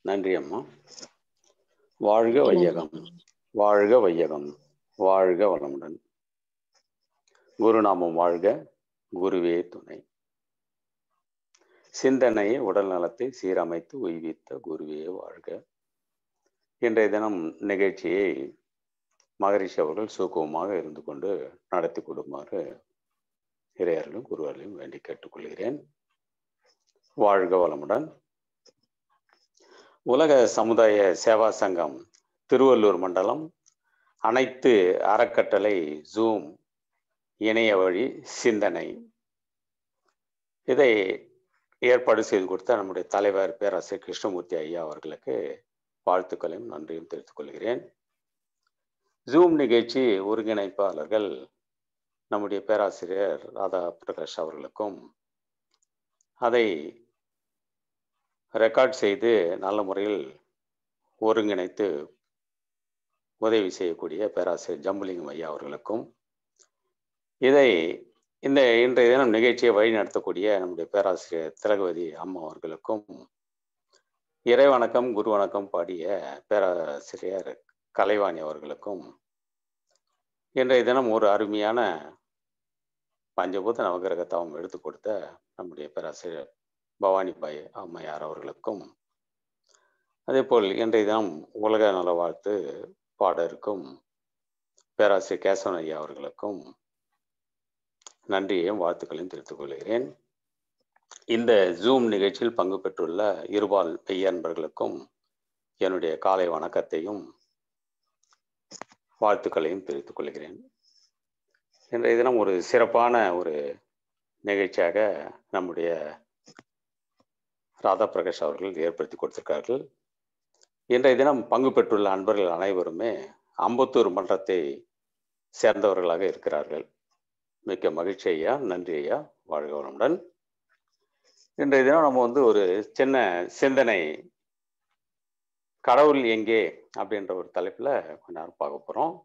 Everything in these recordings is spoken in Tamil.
நன்றி அம்மா வாழ்க வையகம் வாழ்க வையகம் வாழ்க வளமுடன் குருநாமம் வாழ்க குருவே துணை சிந்தனையை உடல் நலத்தை சீரமைத்து உய்வித்த குருவே வாழ்க இன்றைய தினம் நிகழ்ச்சியை மகரிஷி அவர்கள் சூக்குவமாக இருந்து கொண்டு நடத்தி கொடுமாறு இறையர்களும் குருவர்களையும் வேண்டி கேட்டுக்கொள்கிறேன் வாழ்க வளமுடன் உலக சமுதாய சேவா சங்கம் திருவள்ளூர் மண்டலம் அனைத்து அறக்கட்டளை ஜூம் இணைய வழி சிந்தனை இதை ஏற்பாடு செய்து கொடுத்த நம்முடைய தலைவர் பேராசிரியர் கிருஷ்ணமூர்த்தி ஐயா அவர்களுக்கு வாழ்த்துக்களையும் நன்றியும் தெரிவித்துக் கொள்கிறேன் ஜூம் நிகழ்ச்சி ஒருங்கிணைப்பாளர்கள் நம்முடைய பேராசிரியர் ராதா பிரகாஷ் அவர்களுக்கும் அதை ரெக்கார்ட் செய்து நல்ல முறையில் ஒருங்கிணைத்து உதவி செய்யக்கூடிய பேராசிரியர் ஜம்புலிங்கம் ஐயா அவர்களுக்கும் இதை இந்த இன்றைய தினம் நிகழ்ச்சியை வழிநடத்தக்கூடிய நம்முடைய பேராசிரியர் திலகவதி அம்மா அவர்களுக்கும் இறை வணக்கம் குரு வணக்கம் பாடிய பேராசிரியர் கலைவாணி அவர்களுக்கும் இன்றைய தினம் ஒரு அருமையான பஞ்சபூத நவகிரக தவம் எடுத்து கொடுத்த நம்முடைய பேராசிரியர் பவானிபாய் அம்மையார் அவர்களுக்கும் அதேபோல் இன்றைய தினம் உலக நல வாழ்த்து பாட இருக்கும் பேராசிரியர் கேசவன் ஐயா அவர்களுக்கும் நன்றியையும் வாழ்த்துக்களையும் தெரிவித்துக் கொள்கிறேன் இந்த ஜூம் நிகழ்ச்சியில் பங்கு பெற்றுள்ள இருபால் பெய்யன்பர்களுக்கும் என்னுடைய காலை வணக்கத்தையும் வாழ்த்துக்களையும் தெரிவித்துக் கொள்கிறேன் இன்றைய தினம் ஒரு சிறப்பான ஒரு நிகழ்ச்சியாக நம்முடைய ராதா பிரகாஷ் அவர்கள் ஏற்படுத்தி கொடுத்திருக்கார்கள் இன்றைய தினம் பங்கு பெற்றுள்ள அன்பர்கள் அனைவருமே அம்பத்தூர் மன்றத்தை சேர்ந்தவர்களாக இருக்கிறார்கள் மிக்க மகிழ்ச்சி ஐயா நன்றி ஐயா வாழ்க வளமுடன் இன்றைய தினம் நம்ம வந்து ஒரு சின்ன சிந்தனை கடவுள் எங்கே அப்படின்ற ஒரு தலைப்பில் கொஞ்ச நேரம் பார்க்க போகிறோம்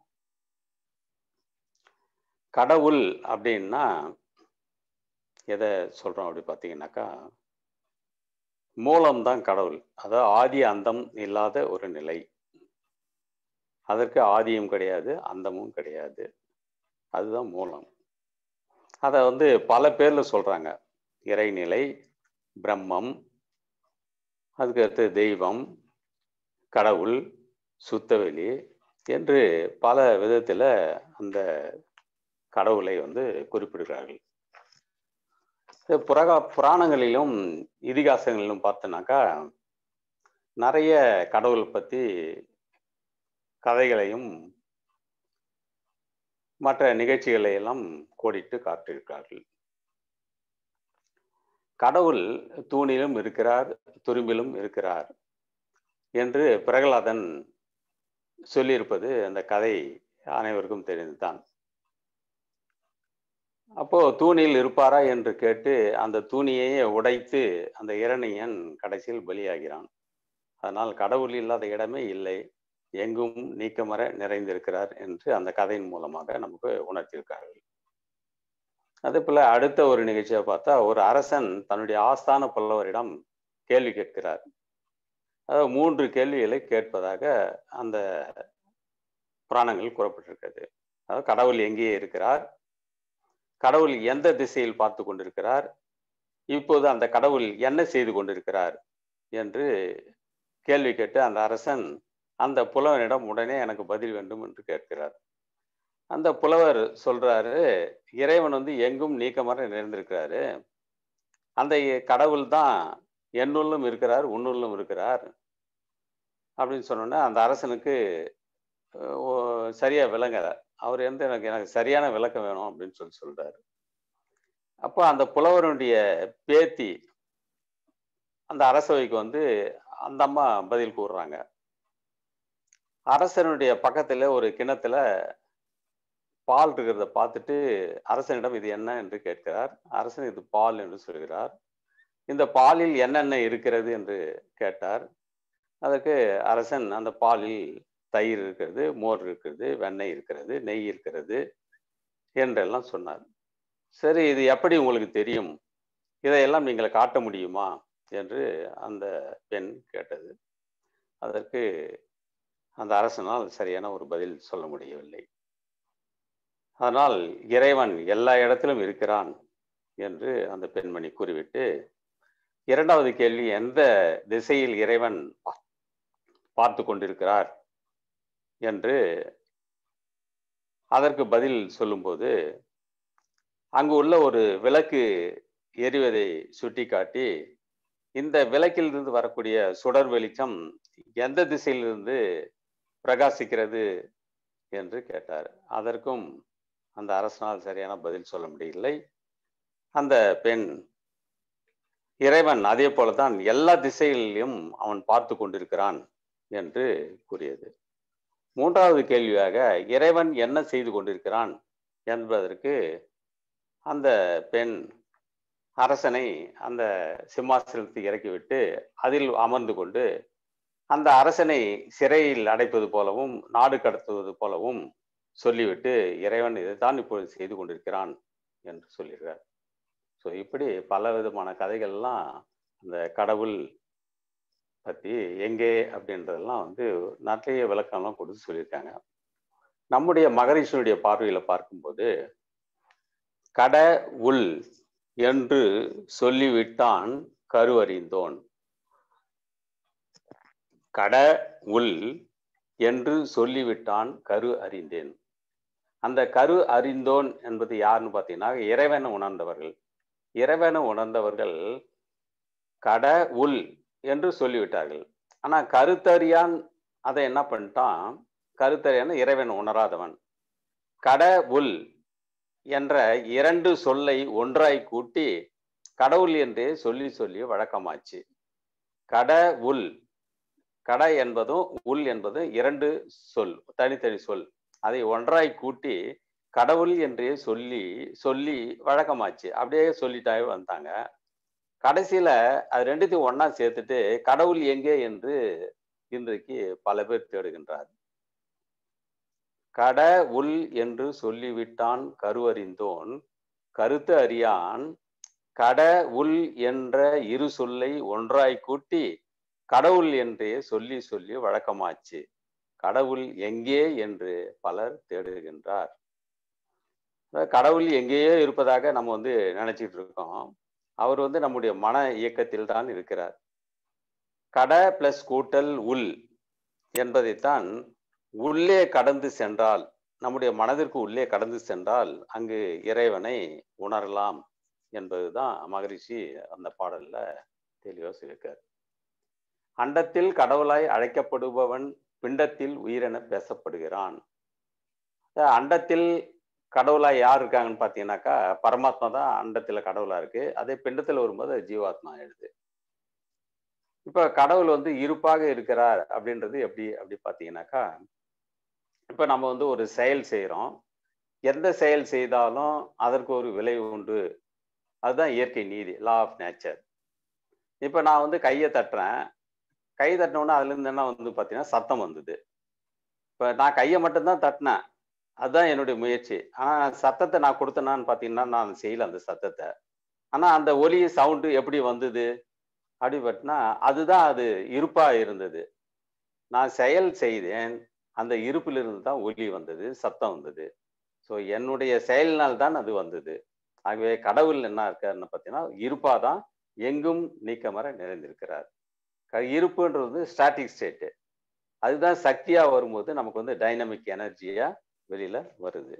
கடவுள் அப்படின்னா எதை சொல்கிறோம் அப்படி பார்த்தீங்கன்னாக்கா மூலம்தான் கடவுள் அதாவது ஆதி அந்தம் இல்லாத ஒரு நிலை அதற்கு ஆதியும் கிடையாது அந்தமும் கிடையாது அதுதான் மூலம் அதை வந்து பல பேரில் சொல்கிறாங்க இறைநிலை பிரம்மம் அதுக்கு அடுத்து தெய்வம் கடவுள் சுத்தவெளி என்று பல விதத்தில் அந்த கடவுளை வந்து குறிப்பிடுகிறார்கள் புரகா புராணங்களிலும் இதிகாசங்களிலும் பார்த்தோன்னாக்கா நிறைய கடவுள் பற்றி கதைகளையும் மற்ற நிகழ்ச்சிகளை எல்லாம் கோடிட்டு காட்டியிருக்கிறார்கள் கடவுள் தூணிலும் இருக்கிறார் துரும்பிலும் இருக்கிறார் என்று பிரகலாதன் சொல்லியிருப்பது அந்த கதை அனைவருக்கும் தெரிந்துதான் அப்போ தூணில் இருப்பாரா என்று கேட்டு அந்த தூணியையே உடைத்து அந்த இரணியன் கடைசியில் பலியாகிறான் அதனால் கடவுள் இல்லாத இடமே இல்லை எங்கும் நீக்கமர நிறைந்திருக்கிறார் என்று அந்த கதையின் மூலமாக நமக்கு உணர்த்தியிருக்கார்கள் அதே போல அடுத்த ஒரு நிகழ்ச்சியை பார்த்தா ஒரு அரசன் தன்னுடைய ஆஸ்தான புலவரிடம் கேள்வி கேட்கிறார் அதாவது மூன்று கேள்விகளை கேட்பதாக அந்த புராணங்கள் கூறப்பட்டிருக்கிறது அதாவது கடவுள் எங்கே இருக்கிறார் கடவுள் எந்த திசையில் பார்த்து கொண்டிருக்கிறார் இப்போது அந்த கடவுள் என்ன செய்து கொண்டிருக்கிறார் என்று கேள்வி கேட்டு அந்த அரசன் அந்த புலவனிடம் உடனே எனக்கு பதில் வேண்டும் என்று கேட்கிறார் அந்த புலவர் சொல்றாரு இறைவன் வந்து எங்கும் நீக்கமர நிறைந்திருக்கிறாரு அந்த கடவுள் தான் என்னுள்ளும் இருக்கிறார் உன்னுள்ளும் இருக்கிறார் அப்படின்னு சொன்னோன்னே அந்த அரசனுக்கு சரியா விளங்கல அவர் எந்த எனக்கு எனக்கு சரியான விளக்கம் வேணும் அப்படின்னு சொல்லி சொல்றாரு அப்போ அந்த புலவருடைய பேத்தி அந்த அரசவைக்கு வந்து அந்த அம்மா பதில் கூறுறாங்க அரசனுடைய பக்கத்துல ஒரு கிணத்துல பால் இருக்கிறத பார்த்துட்டு அரசனிடம் இது என்ன என்று கேட்கிறார் அரசன் இது பால் என்று சொல்கிறார் இந்த பாலில் என்னென்ன இருக்கிறது என்று கேட்டார் அதற்கு அரசன் அந்த பாலில் தயிர் இருக்கிறது மோர் இருக்கிறது வெண்ணெய் இருக்கிறது நெய் இருக்கிறது என்றெல்லாம் சொன்னார் சரி இது எப்படி உங்களுக்கு தெரியும் இதையெல்லாம் நீங்கள் காட்ட முடியுமா என்று அந்த பெண் கேட்டது அதற்கு அந்த அரசனால் சரியான ஒரு பதில் சொல்ல முடியவில்லை அதனால் இறைவன் எல்லா இடத்திலும் இருக்கிறான் என்று அந்த பெண்மணி கூறிவிட்டு இரண்டாவது கேள்வி எந்த திசையில் இறைவன் பார்த்து கொண்டிருக்கிறார் என்று அதற்கு பதில் சொல்லும்போது அங்கு உள்ள ஒரு விளக்கு எரிவதை சுட்டிக்காட்டி இந்த விளக்கிலிருந்து வரக்கூடிய சுடர் வெளிச்சம் எந்த திசையிலிருந்து பிரகாசிக்கிறது என்று கேட்டார் அதற்கும் அந்த அரசனால் சரியான பதில் சொல்ல முடியவில்லை அந்த பெண் இறைவன் அதே போலதான் எல்லா திசைகளிலும் அவன் பார்த்து கொண்டிருக்கிறான் என்று கூறியது மூன்றாவது கேள்வியாக இறைவன் என்ன செய்து கொண்டிருக்கிறான் என்பதற்கு அந்த பெண் அரசனை அந்த சிம்மாசனத்தை இறக்கிவிட்டு அதில் அமர்ந்து கொண்டு அந்த அரசனை சிறையில் அடைப்பது போலவும் நாடு கடத்துவது போலவும் சொல்லிவிட்டு இறைவன் இதைத்தான் இப்பொழுது செய்து கொண்டிருக்கிறான் என்று சொல்லியிருக்கார் ஸோ இப்படி பல விதமான கதைகள்லாம் அந்த கடவுள் பற்றி எங்கே அப்படின்றதெல்லாம் வந்து நிறைய விளக்கம்லாம் கொடுத்து சொல்லியிருக்காங்க நம்முடைய மகரிஷனுடைய பார்வையில் பார்க்கும்போது கட உள் என்று சொல்லிவிட்டான் கருவறிந்தோன் கட உள் என்று சொல்லிவிட்டான் கரு அறிந்தேன் அந்த கரு அறிந்தோன் என்பது யாருன்னு பார்த்தீங்கன்னா இறைவனை உணர்ந்தவர்கள் இறைவனை உணர்ந்தவர்கள் கட உள் என்று சொல்லிவிட்டார்கள் ஆனா கருத்தறியான் அதை என்ன பண்ணிட்டான் கருத்தறியான இறைவன் உணராதவன் கட உள் என்ற இரண்டு சொல்லை ஒன்றாய் கூட்டி கடவுள் என்றே சொல்லி சொல்லி வழக்கமாச்சு கட உள் கட என்பதும் உள் என்பதும் இரண்டு சொல் தனித்தனி சொல் அதை ஒன்றாய் கூட்டி கடவுள் என்றே சொல்லி சொல்லி வழக்கமாச்சு அப்படியே சொல்லிட்டாவே வந்தாங்க கடைசியில அது ரெண்டுத்தையும் ஒன்னா சேர்த்துட்டு கடவுள் எங்கே என்று இன்றைக்கு பல பேர் தேடுகின்றார் கட உள் என்று சொல்லிவிட்டான் கருவறிந்தோன் கருத்து அறியான் கட உள் என்ற இரு சொல்லை ஒன்றாய் கூட்டி கடவுள் என்றே சொல்லி சொல்லி வழக்கமாச்சு கடவுள் எங்கே என்று பலர் தேடுகின்றார் கடவுள் எங்கேயோ இருப்பதாக நம்ம வந்து நினைச்சிட்டு இருக்கோம் அவர் வந்து நம்முடைய மன இயக்கத்தில் தான் இருக்கிறார் கட பிளஸ் கூட்டல் உள் என்பதைத்தான் உள்ளே கடந்து சென்றால் நம்முடைய மனதிற்கு உள்ளே கடந்து சென்றால் அங்கு இறைவனை உணரலாம் என்பதுதான் மகரிஷி அந்த பாடல்ல தெளிவா சொல்லியிருக்கார் அண்டத்தில் கடவுளாய் அழைக்கப்படுபவன் பிண்டத்தில் உயிரென பேசப்படுகிறான் அண்டத்தில் கடவுளா யார் இருக்காங்கன்னு பார்த்தீங்கன்னாக்கா பரமாத்மா தான் அண்டத்துல கடவுளா இருக்கு அதே பிண்டத்துல வரும்போது ஜீவாத்மா எழுது இப்ப கடவுள் வந்து இருப்பாக இருக்கிறார் அப்படின்றது எப்படி அப்படி பார்த்தீங்கன்னாக்கா இப்ப நம்ம வந்து ஒரு செயல் செய்யறோம் எந்த செயல் செய்தாலும் அதற்கு ஒரு விளைவு உண்டு அதுதான் இயற்கை நீதி லா ஆஃப் நேச்சர் இப்ப நான் வந்து கையை தட்டுறேன் கை தட்டினோன்னா அதுல இருந்து என்ன வந்து பார்த்தீங்கன்னா சத்தம் வந்தது இப்ப நான் கையை மட்டும்தான் தட்டினேன் அதுதான் என்னுடைய முயற்சி ஆனா சத்தத்தை நான் கொடுத்தேனான்னு பார்த்தீங்கன்னா நான் செய்யல அந்த சத்தத்தை ஆனா அந்த ஒலி சவுண்டு எப்படி வந்தது அப்படி பட்டினா அதுதான் அது இருப்பா இருந்தது நான் செயல் செய்தேன் அந்த இருப்பிலிருந்து தான் ஒலி வந்தது சத்தம் வந்தது ஸோ என்னுடைய செயலினால் தான் அது வந்தது ஆகவே கடவுள் என்ன இருக்காருன்னு பார்த்தீங்கன்னா இருப்பா தான் எங்கும் நீக்கமர நிறைந்திருக்கிறார் இருப்புன்றது ஸ்டாட்டிக் ஸ்டேட்டு அதுதான் சக்தியா வரும்போது நமக்கு வந்து டைனமிக் எனர்ஜியா வெளியில வருது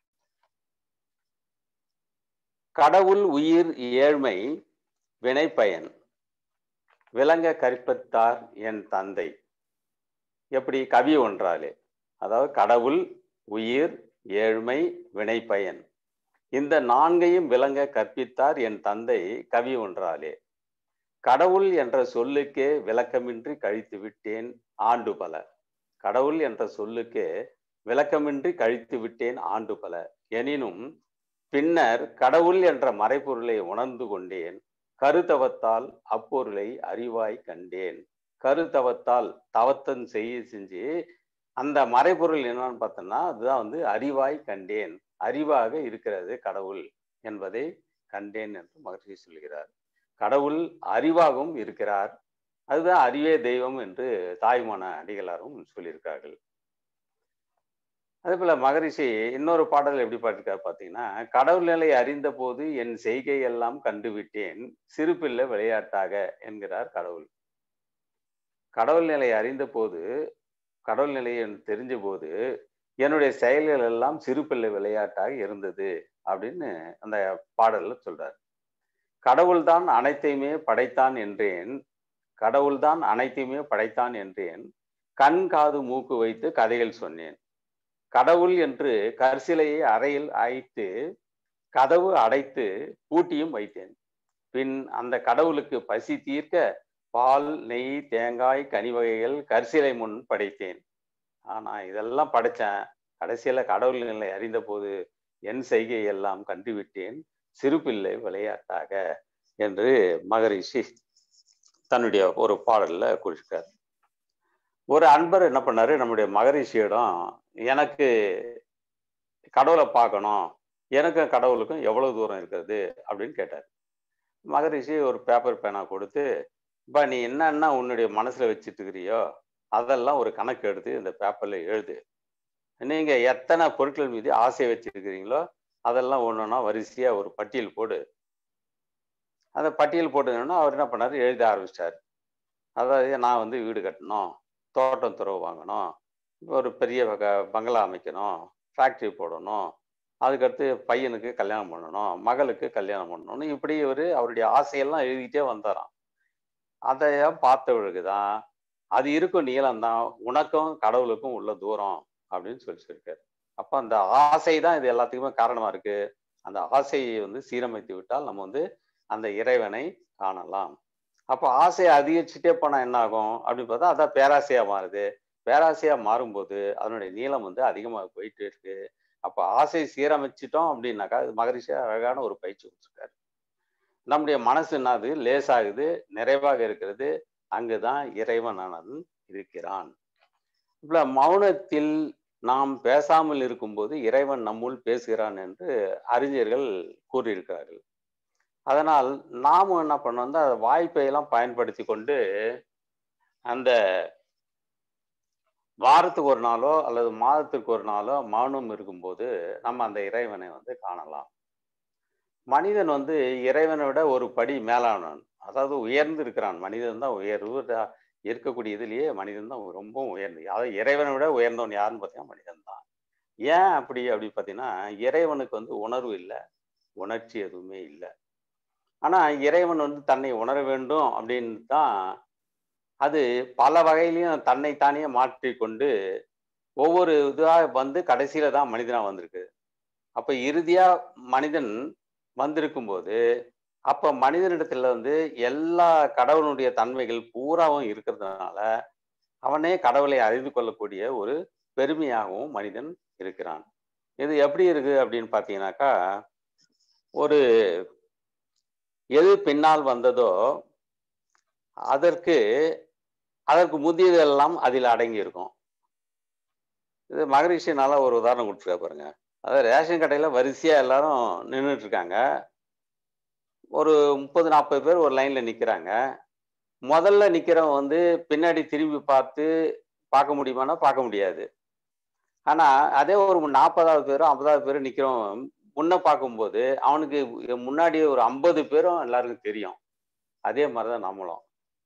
கடவுள் உயிர் ஏழ்மை வினைப்பயன் விளங்க கற்பித்தார் என் தந்தை எப்படி கவி ஒன்றாலே அதாவது கடவுள் உயிர் ஏழ்மை வினைப்பயன் இந்த நான்கையும் விளங்க கற்பித்தார் என் தந்தை கவி ஒன்றாலே கடவுள் என்ற சொல்லுக்கே விளக்கமின்றி கழித்து விட்டேன் ஆண்டு பல கடவுள் என்ற சொல்லுக்கே விளக்கமின்றி கழித்து விட்டேன் ஆண்டு பல எனினும் பின்னர் கடவுள் என்ற மறைப்பொருளை உணர்ந்து கொண்டேன் கருத்தவத்தால் அப்பொருளை அறிவாய் கண்டேன் கருத்தவத்தால் தவத்தன் செய்ய செஞ்சு அந்த மறைப்பொருள் என்னன்னு பார்த்தோம்னா அதுதான் வந்து அறிவாய் கண்டேன் அறிவாக இருக்கிறது கடவுள் என்பதை கண்டேன் என்று மகிழ்ச்சி சொல்கிறார் கடவுள் அறிவாகவும் இருக்கிறார் அதுதான் அறிவே தெய்வம் என்று தாய்மான அடிகளாரும் சொல்லியிருக்கார்கள் அதே போல மகரிஷி இன்னொரு பாடல் எப்படி பாட்டிருக்காரு பார்த்தீங்கன்னா கடவுள் நிலை அறிந்த போது என் செய்கை எல்லாம் கண்டுவிட்டேன் சிறுபிள்ளை விளையாட்டாக என்கிறார் கடவுள் கடவுள் நிலை அறிந்த போது கடவுள் நிலையை தெரிஞ்ச போது என்னுடைய செயல்கள் எல்லாம் சிறுபிள்ளை விளையாட்டாக இருந்தது அப்படின்னு அந்த பாடல்ல சொல்றார் கடவுள்தான் அனைத்தையுமே படைத்தான் என்றேன் கடவுள்தான் அனைத்தையுமே படைத்தான் என்றேன் கண் காது மூக்கு வைத்து கதைகள் சொன்னேன் கடவுள் என்று கற்சிலையை அறையில் அழைத்து கதவு அடைத்து பூட்டியும் வைத்தேன் பின் அந்த கடவுளுக்கு பசி தீர்க்க பால் நெய் தேங்காய் கனி வகைகள் கற்சிலை முன் படைத்தேன் ஆனா இதெல்லாம் படைச்சேன் கடைசியில கடவுள் நிலை அறிந்த போது என் செய்கை எல்லாம் கண்டுவிட்டேன் சிறுபிள்ளை விளையாட்டாக என்று மகரிஷி தன்னுடைய ஒரு பாடல்ல குறிச்சிட்டார் ஒரு அன்பர் என்ன பண்ணாரு நம்முடைய மகரிஷியிடம் எனக்கு கடவுளை பார்க்கணும் எனக்கும் கடவுளுக்கும் எவ்வளவு தூரம் இருக்கிறது அப்படின்னு கேட்டார் மகரிஷி ஒரு பேப்பர் பேனா கொடுத்து இப்போ நீ என்னென்ன உன்னுடைய மனசுல வச்சுட்டு இருக்கிறியோ அதெல்லாம் ஒரு கணக்கு எடுத்து இந்த பேப்பர்ல எழுது நீங்க எத்தனை பொருட்கள் மீது ஆசை வச்சிருக்கிறீங்களோ அதெல்லாம் ஒன்றுனா வரிசையா ஒரு பட்டியல் போடு அந்த பட்டியல் போட்டுங்கன்னா அவர் என்ன பண்ணாரு எழுத ஆரம்பிச்சிட்டாரு அதாவது நான் வந்து வீடு கட்டணும் தோட்டம் துறவு வாங்கணும் ஒரு பெரிய வகை பங்களா அமைக்கணும் ஃபேக்ட்ரி போடணும் அதுக்கடுத்து பையனுக்கு கல்யாணம் பண்ணணும் மகளுக்கு கல்யாணம் பண்ணணும்னு இப்படி ஒரு அவருடைய ஆசையெல்லாம் எழுதிக்கிட்டே வந்தாராம் அதை பார்த்தவர்களுக்கு தான் அது இருக்கும் நீளம் தான் உனக்கும் கடவுளுக்கும் உள்ள தூரம் அப்படின்னு சொல்லி சொல்லியிருக்காரு அப்போ அந்த ஆசை தான் இது எல்லாத்துக்குமே காரணமா இருக்கு அந்த ஆசையை வந்து சீரமைத்து விட்டால் நம்ம வந்து அந்த இறைவனை காணலாம் அப்போ ஆசையை அதிகரிச்சுட்டே போனா என்ன ஆகும் அப்படின்னு பார்த்தா அதான் பேராசையா மாறுது பேராசையா மாறும்போது அதனுடைய நீளம் வந்து அதிகமாக போயிட்டு இருக்கு அப்போ ஆசை சீரமைச்சிட்டோம் அப்படின்னாக்கா அது மகரிஷி அழகான ஒரு பயிற்சி கொடுத்துருக்காரு நம்முடைய மனசு என்னது லேசாகுது நிறைவாக இருக்கிறது அங்குதான் இறைவனானது இருக்கிறான் இப்ப மௌனத்தில் நாம் பேசாமல் இருக்கும்போது இறைவன் நம்முள் பேசுகிறான் என்று அறிஞர்கள் கூறியிருக்கிறார்கள் அதனால் நாமும் என்ன பண்ணோம் அந்த வாய்ப்பையெல்லாம் பயன்படுத்தி கொண்டு அந்த வாரத்துக்கு ஒரு நாளோ அல்லது மாதத்துக்கு ஒரு நாளோ மௌனம் இருக்கும்போது நம்ம அந்த இறைவனை வந்து காணலாம் மனிதன் வந்து இறைவனை விட ஒரு படி மேலானவன் அதாவது உயர்ந்து இருக்கிறான் மனிதன் தான் உயர்வு இருக்கக்கூடிய இதுலயே மனிதன் தான் ரொம்ப உயர்ந்து அதாவது இறைவனை விட உயர்ந்தவன் யாருன்னு பார்த்தீங்கன்னா மனிதன் தான் ஏன் அப்படி அப்படி பார்த்தீங்கன்னா இறைவனுக்கு வந்து உணர்வு இல்லை உணர்ச்சி எதுவுமே இல்லை ஆனா இறைவன் வந்து தன்னை உணர வேண்டும் அப்படின்னு தான் அது பல வகையிலையும் தன்னைத்தானே மாற்றிக்கொண்டு ஒவ்வொரு இதாக வந்து கடைசியில தான் மனிதனா வந்திருக்கு அப்ப இறுதியா மனிதன் வந்திருக்கும் போது அப்ப மனிதனிடத்துல வந்து எல்லா கடவுளுடைய தன்மைகள் பூராவும் இருக்கிறதுனால அவனே கடவுளை அறிந்து கொள்ளக்கூடிய ஒரு பெருமையாகவும் மனிதன் இருக்கிறான் இது எப்படி இருக்கு அப்படின்னு பார்த்தீங்கன்னாக்கா ஒரு எது பின்னால் வந்ததோ அதற்கு அதற்கு முந்தியதெல்லாம் அதில் அடங்கி இருக்கும் இது மகரிஷினால ஒரு உதாரணம் கொடுத்துருக்கா பாருங்க அதாவது ரேஷன் கடையில வரிசையா எல்லாரும் நின்றுட்டு இருக்காங்க ஒரு முப்பது நாற்பது பேர் ஒரு லைன்ல நிக்கிறாங்க முதல்ல நிக்கிறவன் வந்து பின்னாடி திரும்பி பார்த்து பார்க்க முடியுமானா பார்க்க முடியாது ஆனா அதே ஒரு நாற்பதாவது பேரும் ஐம்பதாவது பேரும் நிக்கிறவன் முன்ன பார்க்கும்போது அவனுக்கு முன்னாடி ஒரு ஐம்பது பேரும் எல்லாருக்கும் தெரியும் அதே மாதிரிதான் நம்மளும்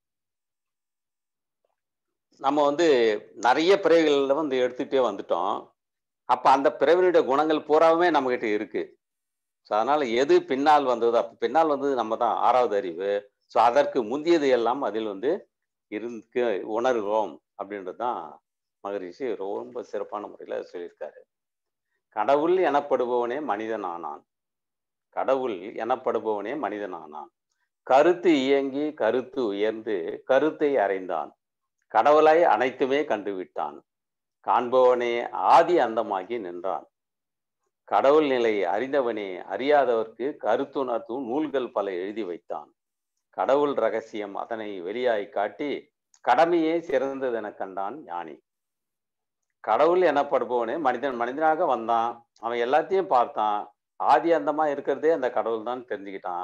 நம்ம வந்து நிறைய பிறவிகள்ல வந்து எடுத்துகிட்டே வந்துட்டோம் அப்ப அந்த பிறவினுடைய குணங்கள் பூராவுமே நம்ம கிட்ட இருக்கு ஸோ அதனால எது பின்னால் வந்ததோ அப்ப பின்னால் வந்தது நம்ம தான் ஆறாவது அறிவு ஸோ அதற்கு முந்தியது எல்லாம் அதில் வந்து இருக்கு உணர்வோம் அப்படின்றது தான் மகரிஷி ரொம்ப சிறப்பான முறையில் சொல்லியிருக்காரு கடவுள் எனப்படுபவனே மனிதன் ஆனான் கடவுள் எனப்படுபவனே மனிதன் ஆனான் கருத்து இயங்கி கருத்து உயர்ந்து கருத்தை அறைந்தான் கடவுளாய் அனைத்துமே கண்டுவிட்டான் காண்பவனே ஆதி அந்தமாகி நின்றான் கடவுள் நிலையை அறிந்தவனே அறியாதவர்க்கு கருத்துணர்த்தும் நூல்கள் பல எழுதி வைத்தான் கடவுள் ரகசியம் அதனை வெளியாய் காட்டி கடமையே சிறந்ததென கண்டான் ஞானி கடவுள் எனப்படுபவனே மனிதன் மனிதனாக வந்தான் அவன் எல்லாத்தையும் பார்த்தான் ஆதி அந்தமா இருக்கிறதே அந்த கடவுள் தான் தெரிஞ்சுக்கிட்டான்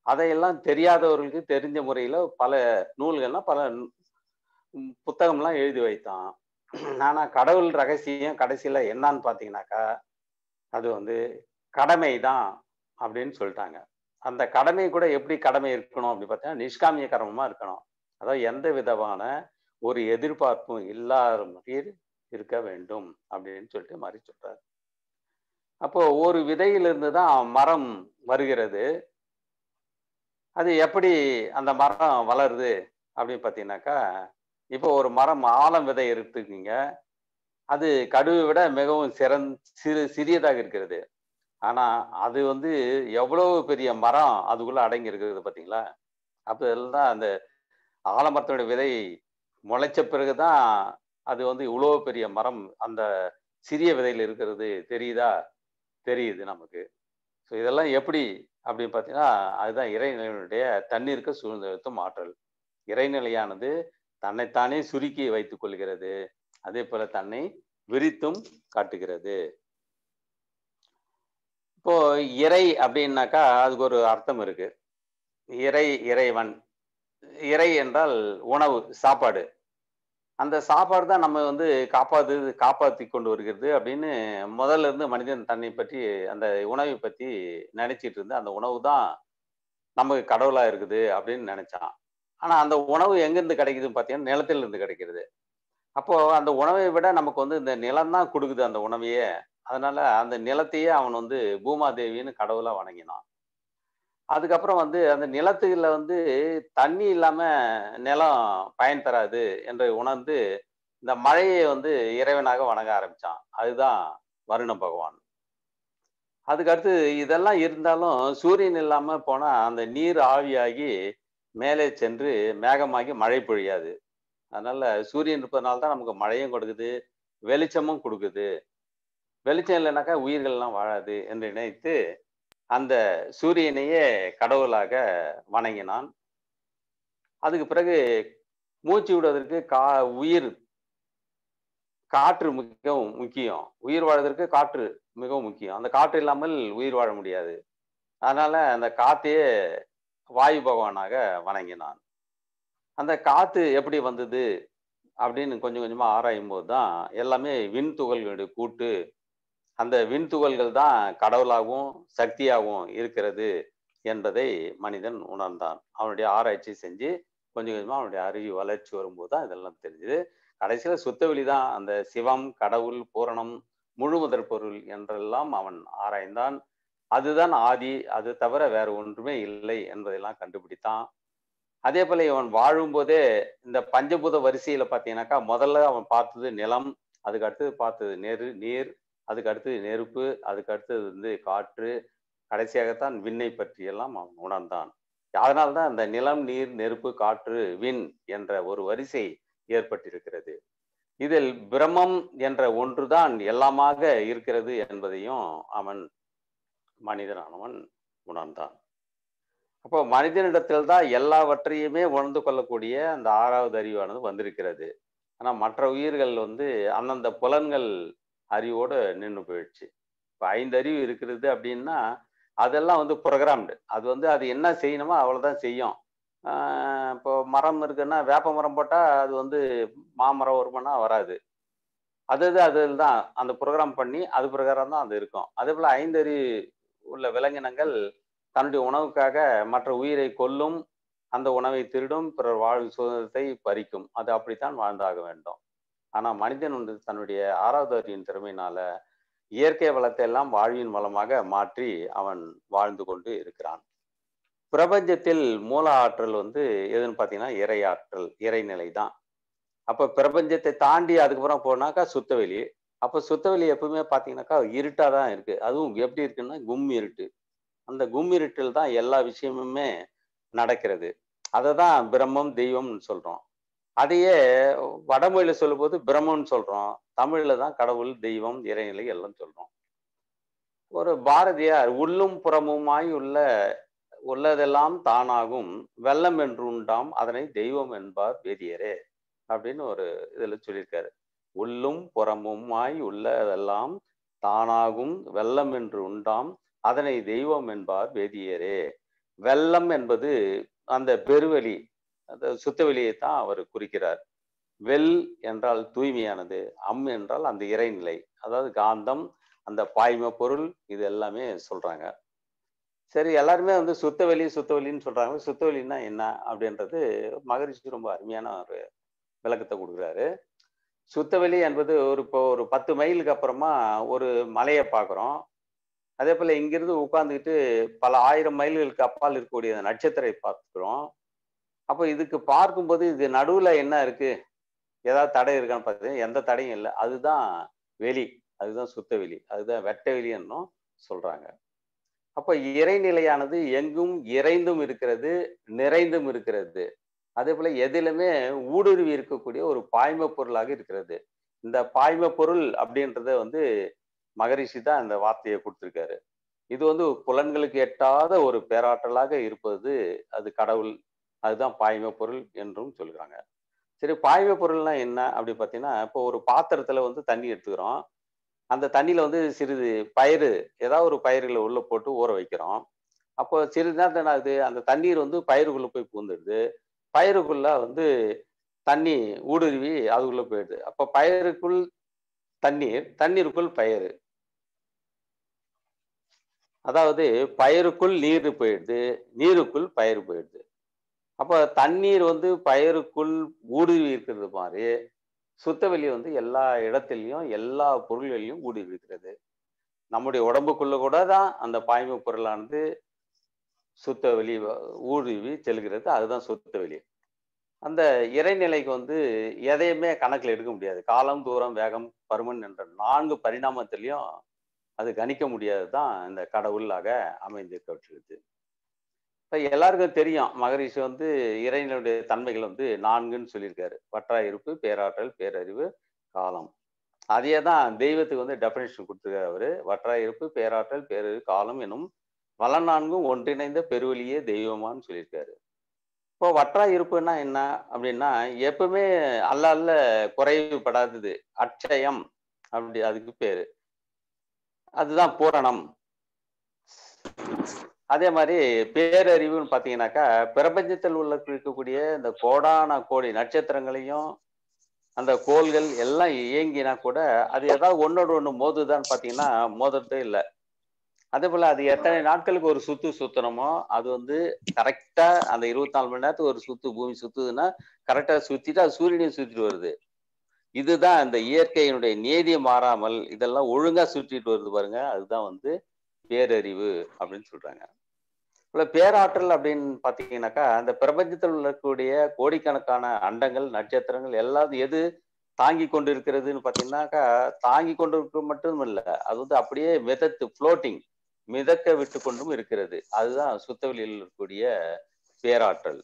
அதையெல்லாம் தெரியாதவர்களுக்கு தெரிஞ்ச முறையில பல நூல்கள்லாம் பல ம், புத்தகம்லாம் எழுதி வைத்தான் ஆனா கடவுள் ரகசியம் கடைசியில என்னன்னு பாத்தீங்கன்னாக்கா அது வந்து கடமை தான் அப்படின்னு சொல்லிட்டாங்க அந்த கடமை கூட எப்படி கடமை இருக்கணும் அப்படி பார்த்தீங்கன்னா நிஷ்காமிய கர்மமா இருக்கணும் அதாவது எந்த விதமான ஒரு எதிர்பார்ப்பும் இல்லாத மாதிரி இருக்க வேண்டும் அப்படின்னு சொல்லிட்டு மாதிரி சொல்றாரு அப்போ ஒரு விதையிலிருந்து தான் மரம் வருகிறது அது எப்படி அந்த மரம் வளருது அப்படின்னு பார்த்தீங்கன்னாக்கா இப்போ ஒரு மரம் ஆலம் விதை எடுத்துக்கிங்க அது கடுவை விட மிகவும் சிறந் சிறு சிறியதாக இருக்கிறது ஆனா அது வந்து எவ்வளவு பெரிய மரம் அதுக்குள்ள அடங்கி இருக்கிறது பார்த்தீங்களா அப்போ எல்லாம் அந்த ஆலமரத்தோட விதை முளைச்ச பிறகுதான் அது வந்து இவ்வளோ பெரிய மரம் அந்த சிறிய விதையில் இருக்கிறது தெரியுதா தெரியுது நமக்கு ஸோ இதெல்லாம் எப்படி அப்படின்னு பார்த்தீங்கன்னா அதுதான் இறைநிலையினுடைய தண்ணீருக்கு சூழ்நிலைத்தும் ஆற்றல் இறைநிலையானது தன்னைத்தானே சுருக்கி வைத்துக் கொள்கிறது அதே போல தன்னை விரித்தும் காட்டுகிறது இப்போ இறை அப்படின்னாக்கா அதுக்கு ஒரு அர்த்தம் இருக்கு இறை இறைவன் இறை என்றால் உணவு சாப்பாடு அந்த சாப்பாடு தான் நம்ம வந்து காப்பாத்து காப்பாத்தி கொண்டு வருகிறது அப்படின்னு முதல்ல இருந்து மனிதன் தன்னை பற்றி அந்த உணவை பத்தி நினைச்சிட்டு இருந்து அந்த உணவு தான் நமக்கு கடவுளா இருக்குது அப்படின்னு நினைச்சான் ஆனா அந்த உணவு எங்கிருந்து கிடைக்குதுன்னு பார்த்தீங்கன்னா நிலத்துல இருந்து கிடைக்கிறது அப்போ அந்த உணவை விட நமக்கு வந்து இந்த நிலம் தான் கொடுக்குது அந்த உணவையே அதனால அந்த நிலத்தையே அவன் வந்து பூமாதேவின்னு கடவுளா வணங்கினான் அதுக்கப்புறம் வந்து அந்த நிலத்துல வந்து தண்ணி இல்லாம நிலம் பயன் தராது என்று உணர்ந்து இந்த மழையை வந்து இறைவனாக வணங்க ஆரம்பிச்சான் அதுதான் வருண பகவான் அதுக்கடுத்து இதெல்லாம் இருந்தாலும் சூரியன் இல்லாம போனா அந்த நீர் ஆவியாகி மேலே சென்று மேகமாகி மழை பொழியாது அதனால சூரியன் இருப்பதனால தான் நமக்கு மழையும் கொடுக்குது வெளிச்சமும் கொடுக்குது வெளிச்சம் இல்லைனாக்கா உயிர்கள்லாம் வாழாது என்று நினைத்து அந்த சூரியனையே கடவுளாக வணங்கினான் அதுக்கு பிறகு மூச்சு விடுவதற்கு கா உயிர் காற்று மிகவும் முக்கியம் உயிர் வாழ்வதற்கு காற்று மிகவும் முக்கியம் அந்த காற்று இல்லாமல் உயிர் வாழ முடியாது அதனால அந்த காத்தையே வாயு பகவானாக வணங்கினான் அந்த காத்து எப்படி வந்தது அப்படின்னு கொஞ்சம் கொஞ்சமா ஆராயும் போது தான் எல்லாமே விண் துகள்களுடைய கூட்டு அந்த விண் துகள்கள் தான் கடவுளாகவும் சக்தியாகவும் இருக்கிறது என்பதை மனிதன் உணர்ந்தான் அவனுடைய ஆராய்ச்சி செஞ்சு கொஞ்சம் கொஞ்சமா அவனுடைய அறிவு வளர்ச்சி வரும்போது தான் இதெல்லாம் தெரிஞ்சுது கடைசியில சுத்தவெளி தான் அந்த சிவம் கடவுள் பூரணம் முழுமுதற் பொருள் என்றெல்லாம் அவன் ஆராய்ந்தான் அதுதான் ஆதி அது தவிர வேற ஒன்றுமே இல்லை என்பதையெல்லாம் கண்டுபிடித்தான் அதே போல இவன் வாழும்போதே இந்த பஞ்சபூத வரிசையில பார்த்தீங்கன்னாக்கா முதல்ல அவன் பார்த்தது நிலம் அதுக்கு அடுத்தது பார்த்தது நெரு நீர் அதுக்கு அடுத்தது நெருப்பு அதுக்கு அடுத்தது வந்து காற்று கடைசியாகத்தான் விண்ணை பற்றியெல்லாம் அவன் உணர்ந்தான் அதனால்தான் இந்த நிலம் நீர் நெருப்பு காற்று விண் என்ற ஒரு வரிசை ஏற்பட்டிருக்கிறது இதில் பிரம்மம் என்ற ஒன்றுதான் எல்லாமாக இருக்கிறது என்பதையும் அவன் மனிதனானவன் உணர்ந்தான் அப்போ மனிதனிடத்தில் தான் எல்லாவற்றையுமே உணர்ந்து கொள்ளக்கூடிய அந்த ஆறாவது அறிவானது வந்திருக்கிறது ஆனா மற்ற உயிர்கள் வந்து அந்தந்த புலன்கள் அறிவோடு நின்று போயிடுச்சு இப்போ ஐந்து அறிவு இருக்கிறது அப்படின்னா அதெல்லாம் வந்து ப்ரோக்ராம்டு அது வந்து அது என்ன செய்யணுமோ அவ்வளோதான் செய்யும் இப்போ மரம் இருக்குன்னா வேப்ப மரம் போட்டால் அது வந்து மாமரம் வருமானா வராது அது அது அதில் தான் அந்த ப்ரோக்ராம் பண்ணி அது பிரகாரம் தான் அது இருக்கும் அதே போல் ஐந்தறிவு உள்ள விலங்கினங்கள் தன்னுடைய உணவுக்காக மற்ற உயிரை கொல்லும் அந்த உணவை திருடும் பிறர் வாழ்வு சுதந்திரத்தை பறிக்கும் அது அப்படித்தான் வாழ்ந்தாக வேண்டும் ஆனால் மனிதன் வந்து தன்னுடைய ஆறாவது அறிவின் திறமையினால இயற்கை வளத்தை எல்லாம் வாழ்வின் வளமாக மாற்றி அவன் வாழ்ந்து கொண்டு இருக்கிறான் பிரபஞ்சத்தில் மூல ஆற்றல் வந்து எதுன்னு பார்த்தீங்கன்னா இறையாற்றல் இறைநிலை தான் அப்போ பிரபஞ்சத்தை தாண்டி அதுக்கப்புறம் போனாக்கா சுத்தவெளி அப்போ சுத்தவெளி எப்பவுமே பார்த்தீங்கன்னாக்கா இருட்டாக தான் இருக்கு அதுவும் எப்படி இருக்குன்னா கும் இருட்டு அந்த கும் இருட்டில் தான் எல்லா விஷயமுமே நடக்கிறது அதை தான் பிரம்மம் தெய்வம்னு சொல்றோம் அதையே வடமொழியில சொல்லும்போது பிரம்மம்னு சொல்றோம் தமிழ்ல தான் கடவுள் தெய்வம் இறைநிலை எல்லாம் சொல்றோம் ஒரு பாரதியார் உள்ளும் புறமுமாய் உள்ள உள்ளதெல்லாம் தானாகும் வெள்ளம் என்று உண்டாம் அதனை தெய்வம் என்பார் வேதியரே அப்படின்னு ஒரு இதுல சொல்லியிருக்காரு உள்ளும் புறமுமாய் உள்ளதெல்லாம் தானாகும் வெள்ளம் என்று உண்டாம் அதனை தெய்வம் என்பார் வேதியரே வெள்ளம் என்பது அந்த பெருவெளி அந்த சுத்தவெளியை தான் அவர் குறிக்கிறார் வெல் என்றால் தூய்மையானது அம் என்றால் அந்த இறைநிலை அதாவது காந்தம் அந்த பாய்ம பொருள் இது எல்லாமே சொல்றாங்க சரி எல்லாருமே வந்து சுத்தவெளி சுத்தவெளின்னு சொல்றாங்க சுத்தவெளின்னா என்ன அப்படின்றது மகரிஷி ரொம்ப அருமையான ஒரு விளக்கத்தை கொடுக்குறாரு சுத்தவெளி என்பது ஒரு இப்போ ஒரு பத்து மைலுக்கு அப்புறமா ஒரு மலையை பார்க்குறோம் அதே போல் இங்கிருந்து உட்காந்துக்கிட்டு பல ஆயிரம் மைல்களுக்கு அப்பால் இருக்கக்கூடிய நட்சத்திரை பார்த்துக்கிறோம் அப்போ இதுக்கு பார்க்கும்போது இது நடுவில் என்ன இருக்கு ஏதாவது தடை இருக்கான்னு பார்த்தீங்கன்னா எந்த தடையும் இல்லை அதுதான் வெளி அதுதான் சுத்த வெளி அதுதான் வெட்ட வெளி என்னும் சொல்றாங்க அப்போ இறைநிலையானது எங்கும் இறைந்தும் இருக்கிறது நிறைந்தும் இருக்கிறது அதே போல எதிலுமே ஊடுருவி இருக்கக்கூடிய ஒரு பாய்ம பொருளாக இருக்கிறது இந்த பாய்ம பொருள் அப்படின்றத வந்து மகரிஷி தான் அந்த வார்த்தையை கொடுத்துருக்காரு இது வந்து புலன்களுக்கு எட்டாத ஒரு பேராற்றலாக இருப்பது அது கடவுள் அதுதான் பாய்ம பொருள் என்றும் சொல்கிறாங்க சரி பாய்ம பொருள்னா என்ன அப்படி பார்த்தீங்கன்னா இப்போ ஒரு பாத்திரத்துல வந்து தண்ணி எடுத்துக்கிறோம் அந்த தண்ணியில வந்து சிறிது பயிறு ஏதாவது ஒரு பயிர்களை உள்ள போட்டு ஊற வைக்கிறோம் அப்போ சிறிது நேரத்தில் என்ன ஆகுது அந்த தண்ணீர் வந்து பயிருக்குள்ள போய் பூந்துடுது பயிருக்குள்ள வந்து தண்ணி ஊடுருவி அதுக்குள்ள போயிடுது அப்போ பயிருக்குள் தண்ணீர் தண்ணீருக்குள் பயிர் அதாவது பயிருக்குள் நீர் போயிடுது நீருக்குள் பயிர் போயிடுது அப்போ தண்ணீர் வந்து பயிருக்குள் ஊடுருவி இருக்கிறது மாதிரி சுத்தவெளி வந்து எல்லா இடத்துலையும் எல்லா பொருள்களையும் ஊடுருவி இருக்கிறது நம்முடைய உடம்புக்குள்ள கூட தான் அந்த பாய்ம பொருளானது சுத்த வெளி ஊடுருவி செல்கிறது அதுதான் சுத்த வெளி அந்த இறைநிலைக்கு வந்து எதையுமே கணக்கில் எடுக்க முடியாது காலம் தூரம் வேகம் பருமன் என்ற நான்கு பரிணாமத்திலையும் அது கணிக்க முடியாது தான் இந்த கடவுளாக அமைந்திருக்கிறது இப்போ எல்லாருக்கும் தெரியும் மகரிஷி வந்து இறைவனுடைய தன்மைகள் வந்து நான்குன்னு சொல்லியிருக்காரு வற்றாயிருப்பு பேராற்றல் பேரறிவு காலம் அதையே தான் தெய்வத்துக்கு வந்து டெஃபினேஷன் கொடுத்துருக்காரு அவரு வற்றாயிருப்பு பேராற்றல் பேரறிவு காலம் எனும் வள நான்கும் ஒன்றிணைந்த பெருவெளியே தெய்வமான்னு சொல்லியிருக்காரு இப்போ வற்றா இருப்புன்னா என்ன அப்படின்னா எப்பவுமே அல்ல அல்ல குறைவுபடாதது அட்சயம் அப்படி அதுக்கு பேரு அதுதான் பூரணம் அதே மாதிரி பேரறிவுன்னு பார்த்தீங்கன்னாக்கா பிரபஞ்சத்தில் உள்ள இருக்கக்கூடிய இந்த கோடான கோடி நட்சத்திரங்களையும் அந்த கோள்கள் எல்லாம் இயங்கினா கூட அது ஏதாவது ஒன்னோட ஒன்று மோதுதான்னு பார்த்தீங்கன்னா மோதுறதே இல்லை அதே போல அது எத்தனை நாட்களுக்கு ஒரு சுத்து சுத்தணுமோ அது வந்து கரெக்டா அந்த இருபத்தி நாலு மணி நேரத்துக்கு ஒரு சுத்து பூமி சுத்துதுன்னா கரெக்டா சுத்திட்டு அது சூரியனையும் சுத்திட்டு வருது இதுதான் அந்த இயற்கையினுடைய நீதி மாறாமல் இதெல்லாம் ஒழுங்கா சுற்றிட்டு வருது பாருங்க அதுதான் வந்து பேரறிவு அப்படின்னு சொல்றாங்க இல்லை பேராற்றல் அப்படின்னு பார்த்தீங்கன்னாக்கா அந்த பிரபஞ்சத்தில் உள்ளக்கூடிய கோடிக்கணக்கான அண்டங்கள் நட்சத்திரங்கள் எல்லாம் எது தாங்கி கொண்டு இருக்கிறதுன்னு பார்த்தீங்கன்னாக்கா தாங்கி கொண்டு இருக்க மட்டும் இல்லை அது வந்து அப்படியே மிதத்து ஃப்ளோட்டிங் மிதக்க விட்டு கொண்டும் இருக்கிறது அதுதான் சுத்தவெளியில் இருக்கக்கூடிய பேராற்றல்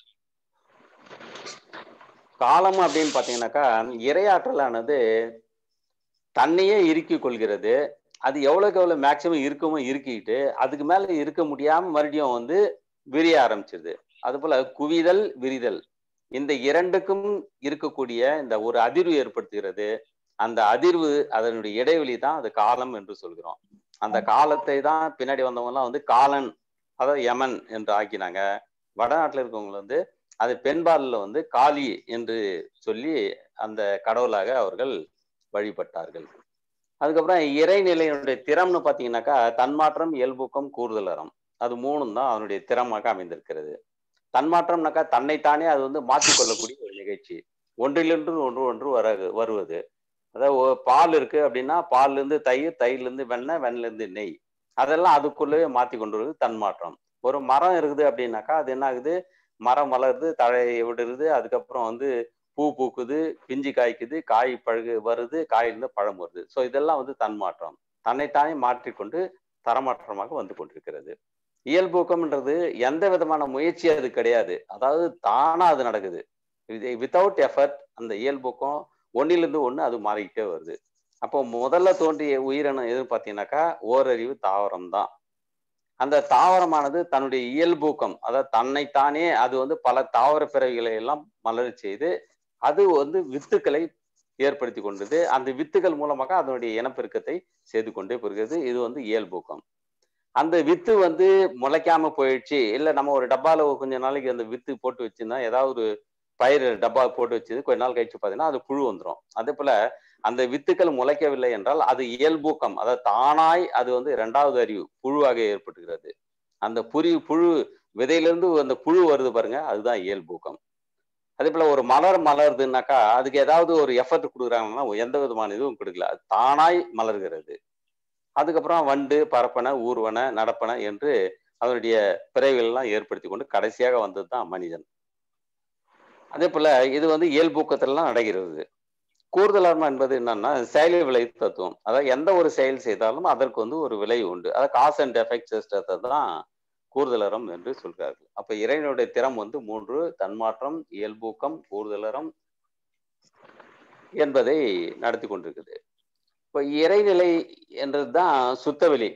காலம் அப்படின்னு பார்த்தீங்கன்னாக்கா இரையாற்றலானது தன்னையே இறுக்கி கொள்கிறது அது எவ்வளோக்கு எவ்வளோ மேக்சிமம் இருக்குமோ இருக்கிட்டு அதுக்கு மேலே இருக்க முடியாமல் மறுபடியும் வந்து விரிய ஆரம்பிச்சிருது அதுபோல் குவிதல் விரிதல் இந்த இரண்டுக்கும் இருக்கக்கூடிய இந்த ஒரு அதிர்வு ஏற்படுத்துகிறது அந்த அதிர்வு அதனுடைய இடைவெளி தான் அது காலம் என்று சொல்கிறோம் அந்த காலத்தை தான் பின்னாடி வந்தவங்கலாம் வந்து காலன் அதாவது யமன் என்று ஆக்கினாங்க வடநாட்டில் இருக்கவங்க வந்து அது பெண்பாலில் வந்து காளி என்று சொல்லி அந்த கடவுளாக அவர்கள் வழிபட்டார்கள் அதுக்கப்புறம் இறைநிலையினுடைய திறம்னு பார்த்தீங்கன்னாக்கா தன்மாற்றம் இயல்பூக்கம் கூறுதல் அறம் அது மூணும் தான் அவனுடைய திறமாக அமைந்திருக்கிறது தன்மாற்றம்னாக்கா தன்னைத்தானே அது வந்து மாற்றிக்கொள்ளக்கூடிய ஒரு நிகழ்ச்சி ஒன்றிலிருந்து ஒன்று ஒன்று வர வருவது அதாவது பால் இருக்கு அப்படின்னா பால்ல இருந்து தயிர் தயிர்ல இருந்து வெண்ணெய் வெண்ணில இருந்து நெய் அதெல்லாம் அதுக்குள்ளவே மாத்தி கொண்டு வருது தன்மாற்றம் ஒரு மரம் இருக்குது அப்படின்னாக்கா அது என்ன ஆகுது மரம் வளருது தழையை விடுறது அதுக்கப்புறம் வந்து பூ பூக்குது பிஞ்சு காய்க்குது காய் பழகு வருது காயிலிருந்து பழம் வருது ஸோ இதெல்லாம் வந்து தன்மாற்றம் தன்னைத்தானே மாற்றிக்கொண்டு தரமாற்றமாக வந்து கொண்டிருக்கிறது இயல்பூக்கம்ன்றது எந்த விதமான முயற்சி அது கிடையாது அதாவது தானா அது நடக்குது வித்தவுட் எஃபர்ட் அந்த இயல்பூக்கம் ஒன்னிலிருந்து ஒன்று அது மாறிக்கிட்டே வருது அப்போ முதல்ல தோன்றிய உயிரினம் எதுன்னு பார்த்தீங்கன்னாக்கா ஓரறிவு தாவரம் தான் அந்த தாவரமானது தன்னுடைய இயல்பூக்கம் அதாவது தன்னைத்தானே அது வந்து பல தாவர பிறவிகளை எல்லாம் மலர செய்து அது வந்து வித்துக்களை ஏற்படுத்தி கொண்டது அந்த வித்துகள் மூலமாக அதனுடைய இனப்பெருக்கத்தை செய்து கொண்டே போகிறது இது வந்து இயல்பூக்கம் அந்த வித்து வந்து முளைக்காம போயிடுச்சு இல்ல நம்ம ஒரு டப்பால கொஞ்ச நாளைக்கு அந்த வித்து போட்டு வச்சிருந்தா ஏதாவது ஒரு பயிர் டப்பா போட்டு வச்சது கொஞ்ச நாள் கழிச்சு பார்த்தீங்கன்னா அது புழு வந்துடும் அதே போல அந்த வித்துக்கள் முளைக்கவில்லை என்றால் அது இயல்பூக்கம் அதாவது தானாய் அது வந்து இரண்டாவது அறிவு புழுவாக ஏற்பட்டுகிறது அந்த புரி புழு விதையிலிருந்து அந்த புழு வருது பாருங்க அதுதான் இயல்பூக்கம் அதே போல ஒரு மலர் மலருதுன்னாக்கா அதுக்கு ஏதாவது ஒரு எஃபர்ட் கொடுக்குறாங்கன்னா எந்த விதமான இதுவும் கொடுக்கல அது தானாய் மலர்கிறது அதுக்கப்புறம் வண்டு பரப்பன ஊர்வன நடப்பன என்று அதனுடைய பிறவிகள்லாம் ஏற்படுத்தி கொண்டு கடைசியாக வந்தது தான் மனிதன் அதே போல இது வந்து இயல்பூக்கத்திலாம் நடக்கிறது கூடுதலார்மம் என்பது என்னன்னா செயல் விளை தத்துவம் அதாவது எந்த ஒரு செயல் செய்தாலும் அதற்கு வந்து ஒரு விலை உண்டு அதாவது காஸ் அண்ட் எஃபெக்ட் சிஸ்டத்தை தான் கூடுதலறம் என்று சொல்கிறார்கள் அப்ப இறைவனுடைய திறம் வந்து மூன்று தன்மாற்றம் இயல்பூக்கம் கூடுதலறம் என்பதை நடத்தி கொண்டிருக்குது இப்ப இறைநிலை என்றதுதான் சுத்தவெளி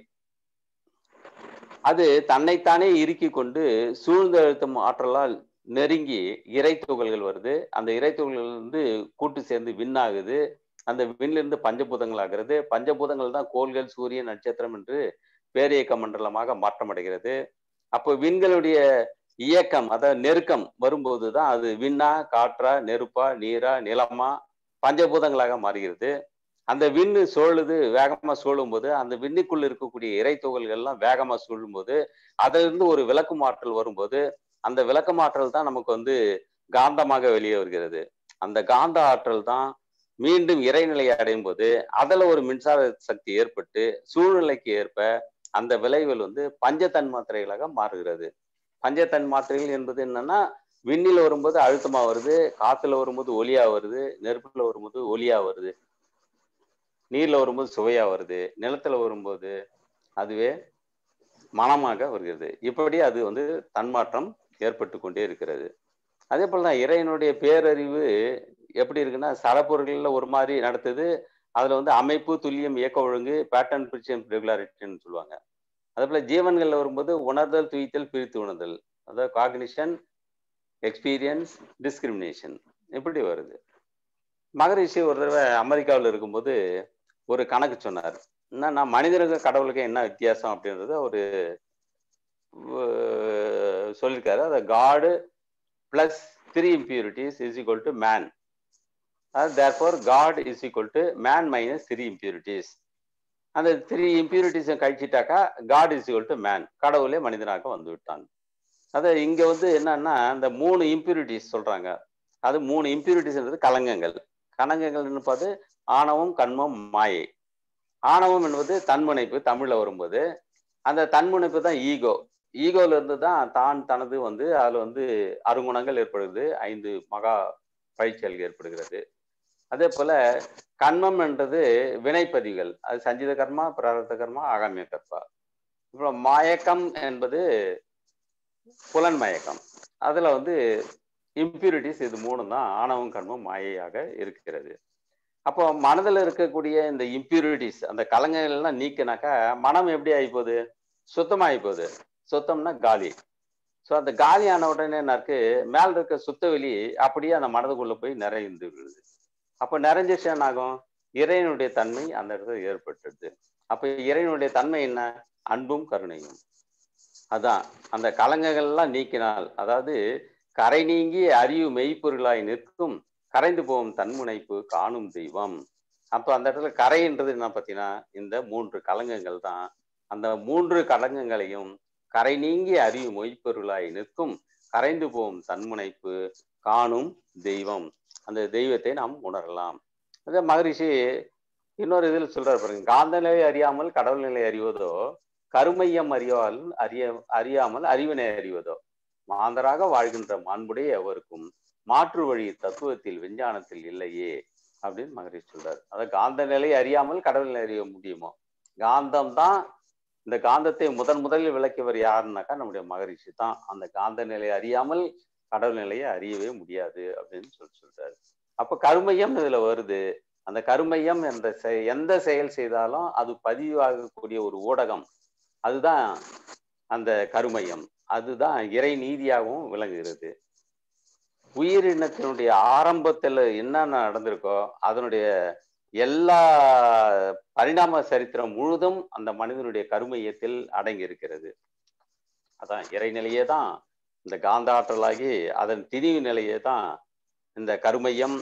அது தன்னைத்தானே இறுக்கி கொண்டு சூழ்ந்தழுத்தும் ஆற்றலால் நெருங்கி இறை துகள்கள் வருது அந்த இறை துகள்கள் வந்து கூட்டு சேர்ந்து விண்ணாகுது அந்த விண்ணிலிருந்து பஞ்சபூதங்கள் ஆகிறது பஞ்சபூதங்கள் தான் கோள்கள் சூரியன் நட்சத்திரம் என்று பேரியக்க மண்டலமாக மாற்றமடைகிறது அப்போ விண்களுடைய இயக்கம் அதாவது நெருக்கம் வரும்போது தான் அது விண்ணா காற்றா நெருப்பா நீரா நிலமா பஞ்சபூதங்களாக மாறுகிறது அந்த விண்ணு சூழுது வேகமா சூழும் போது அந்த விண்ணுக்குள்ள இருக்கக்கூடிய இறை துகள்கள்லாம் வேகமா சூழும் போது அதிலிருந்து ஒரு விளக்கு ஆற்றல் வரும்போது அந்த விளக்கமாற்றல் தான் நமக்கு வந்து காந்தமாக வெளியே வருகிறது அந்த காந்த ஆற்றல் தான் மீண்டும் இறைநிலையை அடையும் போது அதுல ஒரு மின்சார சக்தி ஏற்பட்டு சூழ்நிலைக்கு ஏற்ப அந்த விளைவுகள் வந்து பஞ்சத்தன் மாத்திரைகளாக மாறுகிறது பஞ்சத்தன் மாத்திரைகள் என்பது என்னன்னா விண்ணில் வரும்போது அழுத்தமா வருது காத்துல வரும்போது ஒலியா வருது நெருப்புல வரும்போது ஒலியா வருது நீர்ல வரும்போது சுவையா வருது நிலத்துல வரும்போது அதுவே மனமாக வருகிறது இப்படி அது வந்து தன்மாற்றம் ஏற்பட்டு கொண்டே இருக்கிறது அதே போலதான் இறைவனுடைய பேரறிவு எப்படி இருக்குன்னா சடப்பொருள்கள்ல ஒரு மாதிரி நடத்துது அதுல வந்து அமைப்பு துல்லியம் இயக்க ஒழுங்கு பேட்டர்ன் பிரிச்சன் ரெகுலாரிட்டின்னு சொல்லுவாங்க அதே போல ஜீவன்கள்ல வரும்போது உணர்தல் துய்த்தல் பிரித்து உணர்தல் அதாவது காக்னிஷன் எக்ஸ்பீரியன்ஸ் டிஸ்கிரிமினேஷன் இப்படி வருது மகரிஷி ஒரு தடவை அமெரிக்காவில் இருக்கும்போது ஒரு கணக்கு சொன்னார் என்னன்னா மனிதனுக்கு கடவுளுக்கு என்ன வித்தியாசம் அப்படின்றது ஒரு சொல்லியிருக்காரு அதை God plus three impurities is equal to man therefore God is equal to man minus three impurities அந்த த்ரீ இம்பியூரிட்டிஸை கழிச்சிட்டாக்கா God is equal to man கடவுளே மனிதனாக வந்து விட்டான் அது இங்க வந்து என்னன்னா இந்த மூணு இம்பியூரிட்டிஸ் சொல்றாங்க அது மூணு இம்பியூரிட்டிஸ்ன்றது கலங்கங்கள் கலங்கங்கள்னு பார்த்து ஆணவம் கண்மம் மாயை ஆணவம் என்பது தன்முனைப்பு தமிழ்ல வரும்போது அந்த தன்முனைப்பு தான் ஈகோ ஈகோல இருந்து தான் தான் தனது வந்து அதுல வந்து அருங்குணங்கள் ஏற்படுகிறது ஐந்து மகா பயிற்சிகள் ஏற்படுகிறது அதே போல கண்மம் என்றது வினைப்பதிவுகள் அது சஞ்சித கர்மா பிராரத்த கர்மா ஆகாமிய கர்மா இப்போ மயக்கம் என்பது புலன் மயக்கம் அதுல வந்து இம்பியூரிட்டிஸ் இது மூணு தான் ஆணவம் கர்மம் மாயையாக இருக்கிறது அப்போ மனதில் இருக்கக்கூடிய இந்த இம்பியூரிட்டிஸ் அந்த கலங்கங்கள்லாம் நீக்கினாக்கா மனம் எப்படி ஆகி போகுது சுத்தமாகி போகுது சுத்தம்னா காலி ஸோ அந்த காலியான உடனே எனக்கு மேல இருக்க சுத்தவெளி அப்படியே அந்த மனதுக்குள்ள போய் நிறைந்து விழுது அப்போ நிறைஞ்சிச்சு என்ன ஆகும் இறைவனுடைய தன்மை அந்த இடத்துல ஏற்பட்டுடுது அப்ப இறைவனுடைய தன்மை என்ன அன்பும் கருணையும் அதான் அந்த கலங்கங்கள்லாம் நீக்கினால் அதாவது கரை நீங்கி அறிவு மெய்ப்பொருளாய் நிற்கும் கரைந்து போகும் தன்முனைப்பு காணும் தெய்வம் அப்போ அந்த இடத்துல கரைன்றது என்ன பார்த்தீங்கன்னா இந்த மூன்று கலங்கங்கள் தான் அந்த மூன்று கலங்கங்களையும் கரை நீங்கி அறிவு மொய்ப்பொருளாய் நிற்கும் கரைந்து போகும் தன்முனைப்பு காணும் தெய்வம் அந்த தெய்வத்தை நாம் உணரலாம் அதே மகரிஷி இன்னொரு இதில் சொல்றாரு பாருங்க காந்த நிலை அறியாமல் கடவுள் நிலை அறிவதோ கருமையம் அறியால் அறிய அறியாமல் அறிவினை அறிவதோ மாந்தராக வாழ்கின்ற மாண்புடைய எவருக்கும் மாற்று வழி தத்துவத்தில் விஞ்ஞானத்தில் இல்லையே அப்படின்னு மகரிஷி சொல்றாரு அதாவது காந்த நிலை அறியாமல் கடவுள் நிலை அறிய முடியுமோ காந்தம் தான் இந்த காந்தத்தை முதன் முதலில் விளக்கியவர் யாருன்னாக்கா நம்முடைய மகரிஷி தான் அந்த காந்த நிலையை அறியாமல் கடவுள் நிலையை அறியவே முடியாது அப்படின்னு சொல்லி சொல்றாரு அப்ப கருமையம் இதுல வருது அந்த கருமையம் என்ற எந்த செயல் செய்தாலும் அது பதிவாகக்கூடிய ஒரு ஊடகம் அதுதான் அந்த கருமையம் அதுதான் இறை நீதியாகவும் விளங்குகிறது உயிரினத்தினுடைய ஆரம்பத்துல என்னென்ன நடந்திருக்கோ அதனுடைய எல்லா பரிணாம சரித்திரம் முழுதும் அந்த மனிதனுடைய கருமையத்தில் அடங்கி இருக்கிறது அதான் இறைநிலையே தான் இந்த காந்த ஆற்றலாகி அதன் திணிவு நிலையே தான் இந்த கருமையம்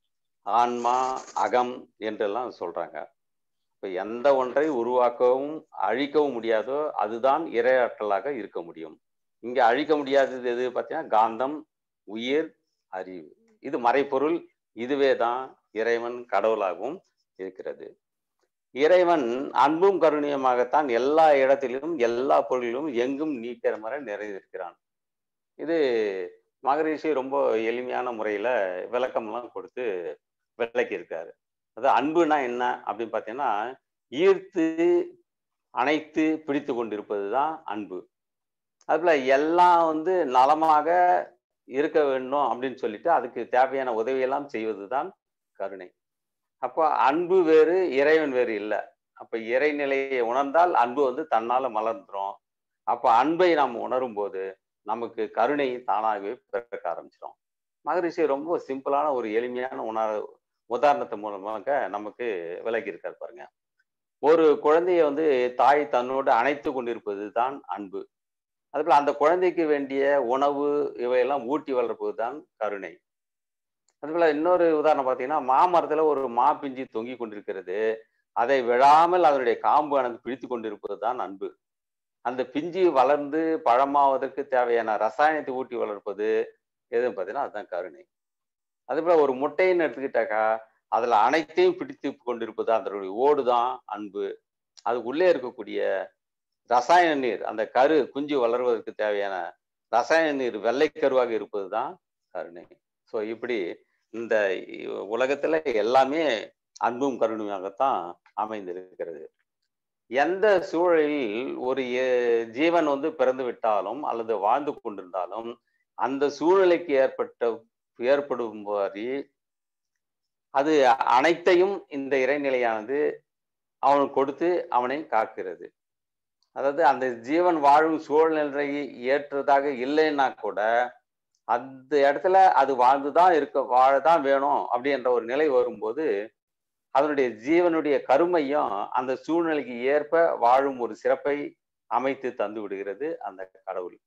ஆன்மா அகம் என்றெல்லாம் சொல்றாங்க இப்ப எந்த ஒன்றை உருவாக்கவும் அழிக்கவும் முடியாதோ அதுதான் இறையாற்றலாக இருக்க முடியும் இங்க அழிக்க முடியாதது எது பார்த்தீங்கன்னா காந்தம் உயிர் அறிவு இது மறைப்பொருள் இதுவே தான் இறைவன் கடவுளாகவும் இருக்கிறது இறைவன் அன்பும் கருணியமாகத்தான் எல்லா இடத்திலும் எல்லா பொருளிலும் எங்கும் நீக்கிற முறை நிறைந்திருக்கிறான் இது மகரிஷி ரொம்ப எளிமையான முறையில விளக்கம்லாம் கொடுத்து விளக்கி இருக்காரு அது அன்புனா என்ன அப்படின்னு பார்த்தீங்கன்னா ஈர்த்து அனைத்து பிடித்து கொண்டிருப்பது தான் அன்பு அதுல எல்லாம் வந்து நலமாக இருக்க வேண்டும் அப்படின்னு சொல்லிட்டு அதுக்கு தேவையான உதவியெல்லாம் செய்வது தான் கருணை அப்போ அன்பு வேறு இறைவன் வேறு இல்லை அப்ப இறைநிலையை உணர்ந்தால் அன்பு வந்து தன்னால மலர்ந்துரும் அப்ப அன்பை நாம் உணரும் போது நமக்கு கருணை தானாகவே பிறக்க ஆரம்பிச்சிடும் மகரிஷி ரொம்ப சிம்பிளான ஒரு எளிமையான உணர உதாரணத்து மூலமாக நமக்கு விலகி இருக்கார் பாருங்க ஒரு குழந்தைய வந்து தாய் தன்னோடு அணைத்து கொண்டிருப்பது தான் அன்பு அதுபோல அந்த குழந்தைக்கு வேண்டிய உணவு இவையெல்லாம் ஊட்டி வளர்ப்பது தான் கருணை அதுபோல இன்னொரு உதாரணம் பார்த்தீங்கன்னா மாமரத்துல ஒரு மா பிஞ்சி தொங்கி கொண்டிருக்கிறது அதை விழாமல் அதனுடைய காம்பு அணைந்து பிடித்து கொண்டிருப்பது தான் அன்பு அந்த பிஞ்சு வளர்ந்து பழமாவதற்கு தேவையான ரசாயனத்தை ஊட்டி வளர்ப்பது எதுன்னு பார்த்தீங்கன்னா அதுதான் கருணை அதுபோல ஒரு முட்டைன்னு எடுத்துக்கிட்டாக்கா அதுல அனைத்தையும் பிடித்து கொண்டிருப்பது அதனுடைய ஓடு தான் அன்பு அதுக்குள்ளே இருக்கக்கூடிய ரசாயன நீர் அந்த கரு குஞ்சு வளர்வதற்கு தேவையான ரசாயன நீர் வெள்ளை கருவாக இருப்பது தான் கருணை ஸோ இப்படி இந்த உலகத்துல எல்லாமே அன்பும் கருணையாகத்தான் அமைந்திருக்கிறது எந்த சூழலில் ஒரு ஜீவன் வந்து பிறந்து விட்டாலும் அல்லது வாழ்ந்து கொண்டிருந்தாலும் அந்த சூழ்நிலைக்கு ஏற்பட்ட ஏற்படும் மாதிரி அது அனைத்தையும் இந்த இறைநிலையானது அவனுக்கு கொடுத்து அவனை காக்கிறது அதாவது அந்த ஜீவன் வாழும் சூழ்நிலை ஏற்றதாக இல்லைன்னா கூட அந்த இடத்துல அது வாழ்ந்துதான் இருக்க வாழதான் வேணும் அப்படின்ற ஒரு நிலை வரும்போது அதனுடைய ஜீவனுடைய கருமையும் அந்த சூழ்நிலைக்கு ஏற்ப வாழும் ஒரு சிறப்பை அமைத்து தந்து விடுகிறது அந்த கடவுள்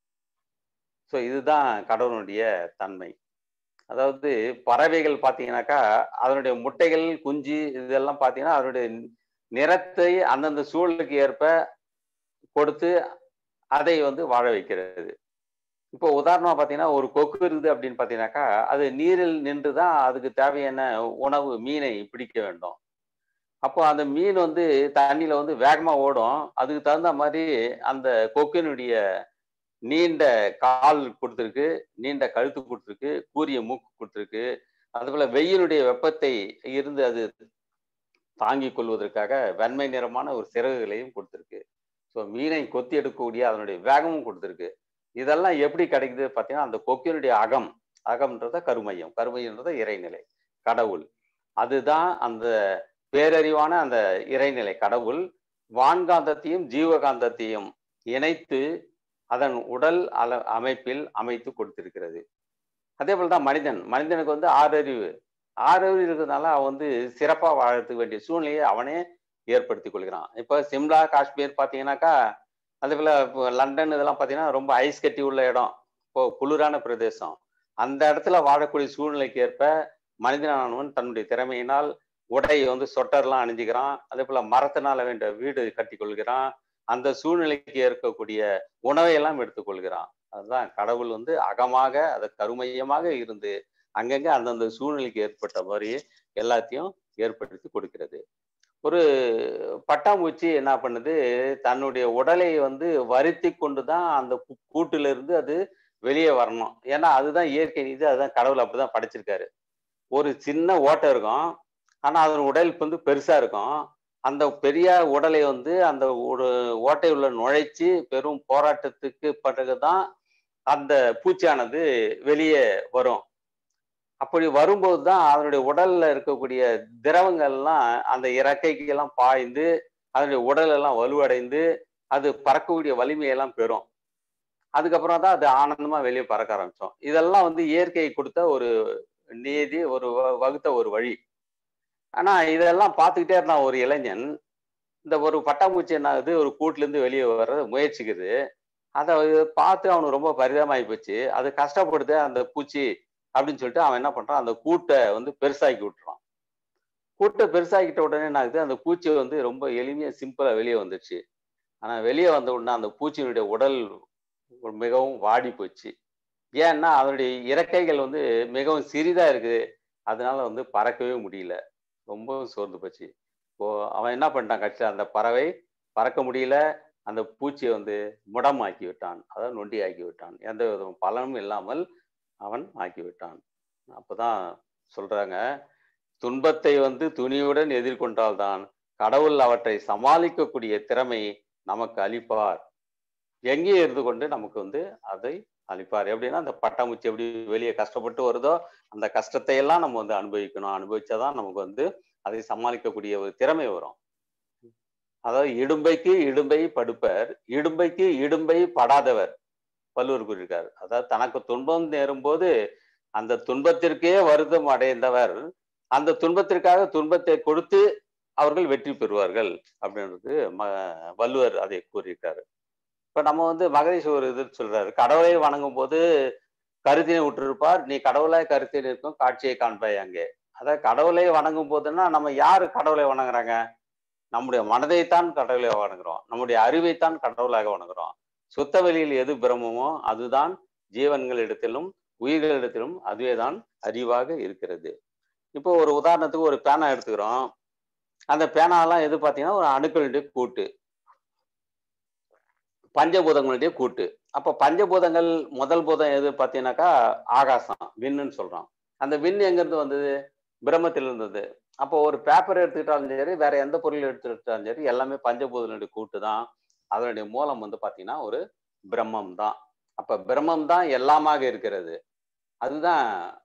ஸோ இதுதான் கடவுளுடைய தன்மை அதாவது பறவைகள் பார்த்தீங்கன்னாக்கா அதனுடைய முட்டைகள் குஞ்சு இதெல்லாம் பார்த்தீங்கன்னா அதனுடைய நிறத்தை அந்தந்த சூழலுக்கு ஏற்ப கொடுத்து அதை வந்து வாழ வைக்கிறது இப்போ உதாரணமா பார்த்தீங்கன்னா ஒரு கொக்கு இருக்குது அப்படின்னு பார்த்தீங்கன்னாக்கா அது நீரில் நின்று தான் அதுக்கு தேவையான உணவு மீனை பிடிக்க வேண்டும் அப்போ அந்த மீன் வந்து தண்ணியில வந்து வேகமா ஓடும் அதுக்கு தகுந்த மாதிரி அந்த கொக்கினுடைய நீண்ட கால் கொடுத்துருக்கு நீண்ட கழுத்து கொடுத்துருக்கு கூரிய மூக்கு கொடுத்துருக்கு அதுபோல வெயிலுடைய வெப்பத்தை இருந்து அது தாங்கிக் கொள்வதற்காக வெண்மை நிறமான ஒரு சிறகுகளையும் கொடுத்துருக்கு ஸோ மீனை கொத்தி எடுக்கக்கூடிய அதனுடைய வேகமும் கொடுத்துருக்கு இதெல்லாம் எப்படி கிடைக்குது பார்த்தீங்கன்னா அந்த கொக்கினுடைய அகம் அகம்ன்றத கருமையம் கருமையன்றத இறைநிலை கடவுள் அதுதான் அந்த பேரறிவான அந்த இறைநிலை கடவுள் வான்காந்தத்தையும் ஜீவகாந்தத்தையும் இணைத்து அதன் உடல் அல அமைப்பில் அமைத்து கொடுத்திருக்கிறது அதே போல தான் மனிதன் மனிதனுக்கு வந்து ஆறறிவு ஆறறிவு இருக்கிறதுனால அவன் வந்து சிறப்பாக வாழறதுக்கு வேண்டிய சூழ்நிலையை அவனே ஏற்படுத்தி கொள்கிறான் இப்போ சிம்லா காஷ்மீர் பார்த்தீங்கன்னாக்கா அதே போல இப்போ லண்டன் இதெல்லாம் பார்த்தீங்கன்னா ரொம்ப ஐஸ் கட்டி உள்ள இடம் இப்போ குளிரான பிரதேசம் அந்த இடத்துல வாழக்கூடிய சூழ்நிலைக்கு ஏற்ப மனிதனானவன் தன்னுடைய திறமையினால் உடை வந்து சொட்டர்லாம் அணிஞ்சுக்கிறான் அதே போல மரத்தினால வேண்டிய வீடு கட்டி கொள்கிறான் அந்த சூழ்நிலைக்கு ஏற்கக்கூடிய உணவை எல்லாம் எடுத்துக்கொள்கிறான் அதுதான் கடவுள் வந்து அகமாக அதை கருமையமாக இருந்து அங்கங்க அந்தந்த சூழ்நிலைக்கு ஏற்பட்ட மாதிரி எல்லாத்தையும் ஏற்படுத்தி கொடுக்கிறது ஒரு பட்டாம்பூச்சி என்ன பண்ணுது தன்னுடைய உடலை வந்து வருத்தி கொண்டு தான் அந்த கூட்டுல இருந்து அது வெளியே வரணும் ஏன்னா அதுதான் இயற்கை நீதி அதுதான் கடவுள் அப்படிதான் படைச்சிருக்காரு ஒரு சின்ன ஓட்டை இருக்கும் ஆனா அதன் உடல் வந்து பெருசா இருக்கும் அந்த பெரிய உடலை வந்து அந்த ஓட்டை உள்ள நுழைச்சி பெரும் போராட்டத்துக்கு பிறகுதான் அந்த பூச்சியானது வெளியே வரும் அப்படி வரும்போது தான் அதனுடைய உடல்ல இருக்கக்கூடிய திரவங்கள்லாம் அந்த இறக்கைக்கு எல்லாம் பாய்ந்து அதனுடைய உடல் எல்லாம் வலுவடைந்து அது பறக்கக்கூடிய வலிமையெல்லாம் பெறும் அதுக்கப்புறம் தான் அது ஆனந்தமா வெளியே பறக்க ஆரம்பிச்சோம் இதெல்லாம் வந்து இயற்கை கொடுத்த ஒரு நீதி ஒரு வகுத்த ஒரு வழி ஆனா இதெல்லாம் பார்த்துக்கிட்டே இருந்தான் ஒரு இளைஞன் இந்த ஒரு பட்டாம்பூச்சி என்ன ஆகுது ஒரு கூட்டுல இருந்து வெளியே வர முயற்சிக்குது அதை பார்த்து அவனுக்கு ரொம்ப பரிதாபமாயி போச்சு அது கஷ்டப்படுது அந்த பூச்சி அப்படின்னு சொல்லிட்டு அவன் என்ன பண்றான் அந்த கூட்டை வந்து பெருசாக்கி விட்டுறான் கூட்டை பெருசாக்கிட்ட உடனே என்ன ஆகுது அந்த பூச்சி வந்து ரொம்ப எளிமையா சிம்பிளா வெளியே வந்துச்சு ஆனா வெளியே வந்த உடனே அந்த பூச்சியினுடைய உடல் மிகவும் வாடி போச்சு ஏன்னா அதனுடைய இறக்கைகள் வந்து மிகவும் சிறிதா இருக்குது அதனால வந்து பறக்கவே முடியல ரொம்ப சோர்ந்து போச்சு இப்போ அவன் என்ன பண்ணிட்டான் கட்சியில் அந்த பறவை பறக்க முடியல அந்த பூச்சியை வந்து முடமாக்கி விட்டான் அதாவது நொண்டி ஆக்கி விட்டான் எந்த வித பலனும் இல்லாமல் அவன் ஆக்கி விட்டான் அப்பதான் சொல்றாங்க துன்பத்தை வந்து துணியுடன் எதிர்கொண்டால்தான் கடவுள் அவற்றை சமாளிக்கக்கூடிய திறமை நமக்கு அளிப்பார் எங்கே இருந்து கொண்டு நமக்கு வந்து அதை அளிப்பார் எப்படின்னா அந்த பட்டாம்பூச்சி எப்படி வெளியே கஷ்டப்பட்டு வருதோ அந்த கஷ்டத்தை எல்லாம் நம்ம வந்து அனுபவிக்கணும் அனுபவிச்சாதான் நமக்கு வந்து அதை சமாளிக்கக்கூடிய ஒரு திறமை வரும் அதாவது இடும்பைக்கு இடும்பை படுப்பர் இடும்பைக்கு இடும்பை படாதவர் வள்ளுவர் கூறியிருக்கார் அதாவது தனக்கு துன்பம் நேரும்போது அந்த துன்பத்திற்கே வருத்தம் அடைந்தவர் அந்த துன்பத்திற்காக துன்பத்தை கொடுத்து அவர்கள் வெற்றி பெறுவார்கள் அப்படின்றது ம வள்ளுவர் அதை கூறியிருக்காரு இப்ப நம்ம வந்து மகரிஷி ஒரு இது சொல்றாரு கடவுளை வணங்கும் போது கருத்தினை விட்டுருப்பார் நீ கடவுளாய் கருத்தினை இருக்கும் காட்சியை காண்பாய் அங்கே அதாவது கடவுளை வணங்கும் போதுன்னா நம்ம யாரு கடவுளை வணங்குறாங்க நம்முடைய மனதைத்தான் கடவுளை வணங்குறோம் நம்முடைய அறிவைத்தான் கடவுளாக வணங்குறோம் சுத்த வெளியில் எது பிரமமோ அதுதான் ஜீவன்களிடத்திலும் உயிர்களிடத்திலும் அதுவேதான் அறிவாக இருக்கிறது இப்போ ஒரு உதாரணத்துக்கு ஒரு பேனா எடுத்துக்கிறோம் அந்த பேனாலாம் எது பார்த்தீங்கன்னா ஒரு அணுக்களுடைய கூட்டு பஞ்சபூதங்களுடைய கூட்டு அப்போ பஞ்சபூதங்கள் முதல் பூதம் எது பார்த்தீங்கன்னாக்கா ஆகாசம் விண்ணுன்னு சொல்றோம் அந்த விண் எங்கிருந்து வந்தது பிரம்மத்தில் இருந்தது அப்போ ஒரு பேப்பர் எடுத்துக்கிட்டாலும் சரி வேற எந்த பொருள் எடுத்துக்கிட்டாலும் சரி எல்லாமே பஞ்சபூதங்களுடைய கூட்டு தான் அதனுடைய மூலம் வந்து பார்த்தீங்கன்னா ஒரு பிரம்மம் தான் அப்ப பிரம்மம் தான் எல்லாமாக இருக்கிறது அதுதான்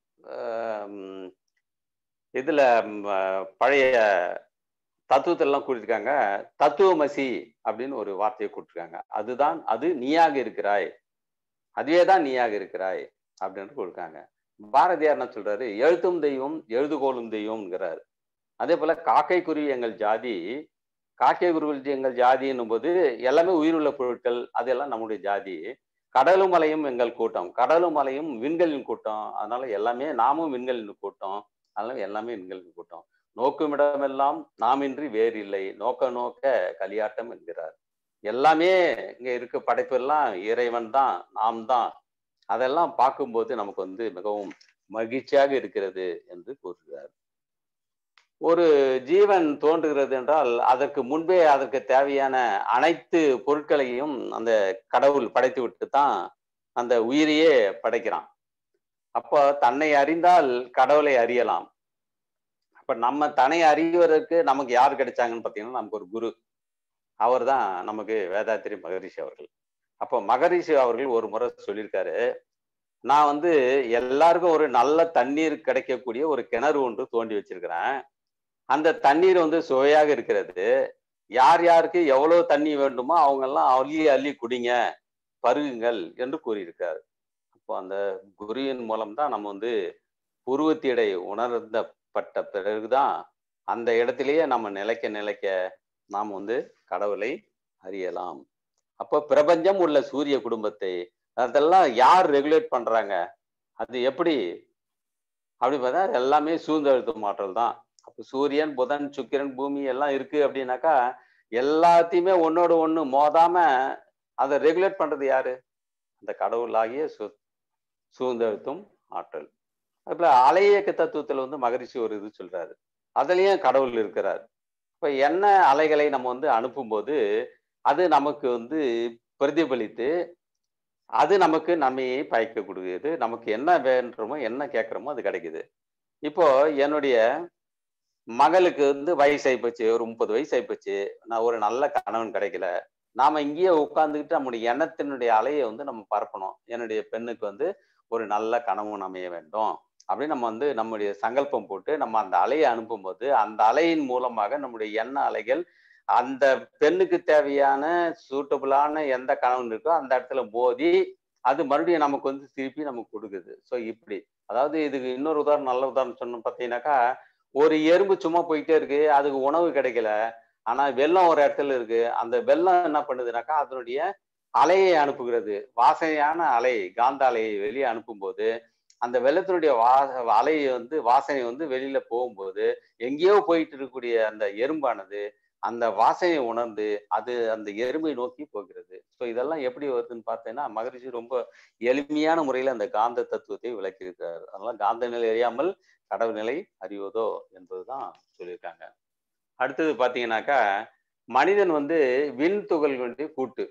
இதுல பழைய தத்துவத்திலாம் கொடுத்துருக்காங்க தத்துவமசி அப்படின்னு ஒரு வார்த்தையை கொடுத்துருக்காங்க அதுதான் அது நீயாக இருக்கிறாய் அதுவே தான் நீயாக இருக்கிறாய் அப்படின்னு கொடுக்காங்க பாரதியார் என்ன சொல்றாரு எழுத்தும் தெய்வம் எழுதுகோளும் தெய்வம்ங்கிறார் அதே போல காக்கை குருவி எங்கள் ஜாதி காக்கை குருவி எங்கள் ஜாதின்னும் போது எல்லாமே உயிருள்ள பொருட்கள் அதெல்லாம் நம்முடைய ஜாதி கடலும் மலையும் எங்கள் கூட்டம் கடலும் மலையும் விண்களின் கூட்டம் அதனால எல்லாமே நாமும் விண்களின் கூட்டம் அதனால எல்லாமே விண்களின் கூட்டம் நோக்குமிடமெல்லாம் நாமின்றி வேறு இல்லை நோக்க நோக்க கலியாட்டம் என்கிறார் எல்லாமே இங்க இருக்க படைப்பு எல்லாம் இறைவன் தான் நாம் தான் அதெல்லாம் பார்க்கும்போது நமக்கு வந்து மிகவும் மகிழ்ச்சியாக இருக்கிறது என்று கூறுகிறார் ஒரு ஜீவன் தோன்றுகிறது என்றால் அதற்கு முன்பே அதற்கு தேவையான அனைத்து பொருட்களையும் அந்த கடவுள் படைத்து விட்டு தான் அந்த உயிரையே படைக்கிறான் அப்போ தன்னை அறிந்தால் கடவுளை அறியலாம் அப்ப நம்ம தன்னை அறிவதற்கு நமக்கு யார் கிடைச்சாங்கன்னு பார்த்தீங்கன்னா நமக்கு ஒரு குரு அவர் தான் நமக்கு வேதாத்திரி மகரிஷி அவர்கள் அப்போ மகரிஷி அவர்கள் ஒரு முறை சொல்லியிருக்காரு நான் வந்து எல்லாருக்கும் ஒரு நல்ல தண்ணீர் கிடைக்கக்கூடிய ஒரு கிணறு ஒன்று தோண்டி வச்சிருக்கிறேன் அந்த தண்ணீர் வந்து சுவையாக இருக்கிறது யார் யாருக்கு எவ்வளவு தண்ணி வேண்டுமோ அவங்க எல்லாம் அள்ளி அள்ளி குடிங்க பருகுங்கள் என்று கூறியிருக்காரு அப்போ அந்த குருவின் மூலம் தான் நம்ம வந்து புருவத்திடை உணர்ந்தப்பட்ட பிறகுதான் அந்த இடத்திலேயே நம்ம நிலைக்க நிலைக்க நாம் வந்து கடவுளை அறியலாம் அப்போ பிரபஞ்சம் உள்ள சூரிய குடும்பத்தை அதெல்லாம் யார் ரெகுலேட் பண்றாங்க அது எப்படி அப்படி பார்த்தா எல்லாமே சூழ்ந்தெழுத்து மாற்றல் தான் அப்போ சூரியன் புதன் சுக்கிரன் பூமி எல்லாம் இருக்கு அப்படின்னாக்கா எல்லாத்தையுமே ஒன்னோட ஒண்ணு மோதாம அதை ரெகுலேட் பண்றது யாரு அந்த கடவுளாகிய சு சூழ்ந்தெழுத்தும் ஆற்றல் அதுல அலையியக்க தத்துவத்துல வந்து மகரிஷி ஒரு இது சொல்றாரு அதுலயும் கடவுள் இருக்கிறார் இப்ப என்ன அலைகளை நம்ம வந்து அனுப்பும்போது அது நமக்கு வந்து பிரதிபலித்து அது நமக்கு நன்மையை பயக்கக்கூடியது நமக்கு என்ன வேண்டுமோ என்ன கேட்குறோமோ அது கிடைக்குது இப்போ என்னுடைய மகளுக்கு வந்து வயசு போச்சு ஒரு முப்பது வயசு போச்சு நான் ஒரு நல்ல கணவன் கிடைக்கல நாம இங்கேயே உட்காந்துக்கிட்டு நம்முடைய எண்ணத்தினுடைய அலையை வந்து நம்ம பரப்பணும் என்னுடைய பெண்ணுக்கு வந்து ஒரு நல்ல கணவன் அமைய வேண்டும் அப்படின்னு நம்ம வந்து நம்முடைய சங்கல்பம் போட்டு நம்ம அந்த அலையை அனுப்பும்போது அந்த அலையின் மூலமாக நம்முடைய எண்ண அலைகள் அந்த பெண்ணுக்கு தேவையான சூட்டபுளான எந்த கணவன் இருக்கோ அந்த இடத்துல மோதி அது மறுபடியும் நமக்கு வந்து திருப்பி நமக்கு கொடுக்குது ஸோ இப்படி அதாவது இதுக்கு இன்னொரு உதாரணம் நல்ல உதாரணம் சொன்னோம் பார்த்தீங்கன்னாக்கா ஒரு எறும்பு சும்மா போயிட்டே இருக்கு அதுக்கு உணவு கிடைக்கல ஆனா வெள்ளம் ஒரு இடத்துல இருக்கு அந்த வெள்ளம் என்ன பண்ணுதுனாக்கா அதனுடைய அலையை அனுப்புகிறது வாசனையான அலை காந்த அலையை வெளியே அனுப்பும்போது அந்த வெள்ளத்தினுடைய வா அலை வந்து வாசனை வந்து வெளியில போகும்போது எங்கேயோ போயிட்டு இருக்கக்கூடிய அந்த எறும்பானது அந்த வாசனையை உணர்ந்து அது அந்த எறும்பை நோக்கி போகிறது ஸோ இதெல்லாம் எப்படி வருதுன்னு பார்த்தேன்னா மகரிஷி ரொம்ப எளிமையான முறையில் அந்த காந்த தத்துவத்தை விளக்கியிருக்கிறார் அதனால காந்த நிலை அறியாமல் கடவுள் நிலை அறிவதோ என்பதுதான் சொல்லியிருக்காங்க அடுத்தது பார்த்தீங்கன்னாக்கா மனிதன் வந்து விண் துகள்களுடைய கூட்டு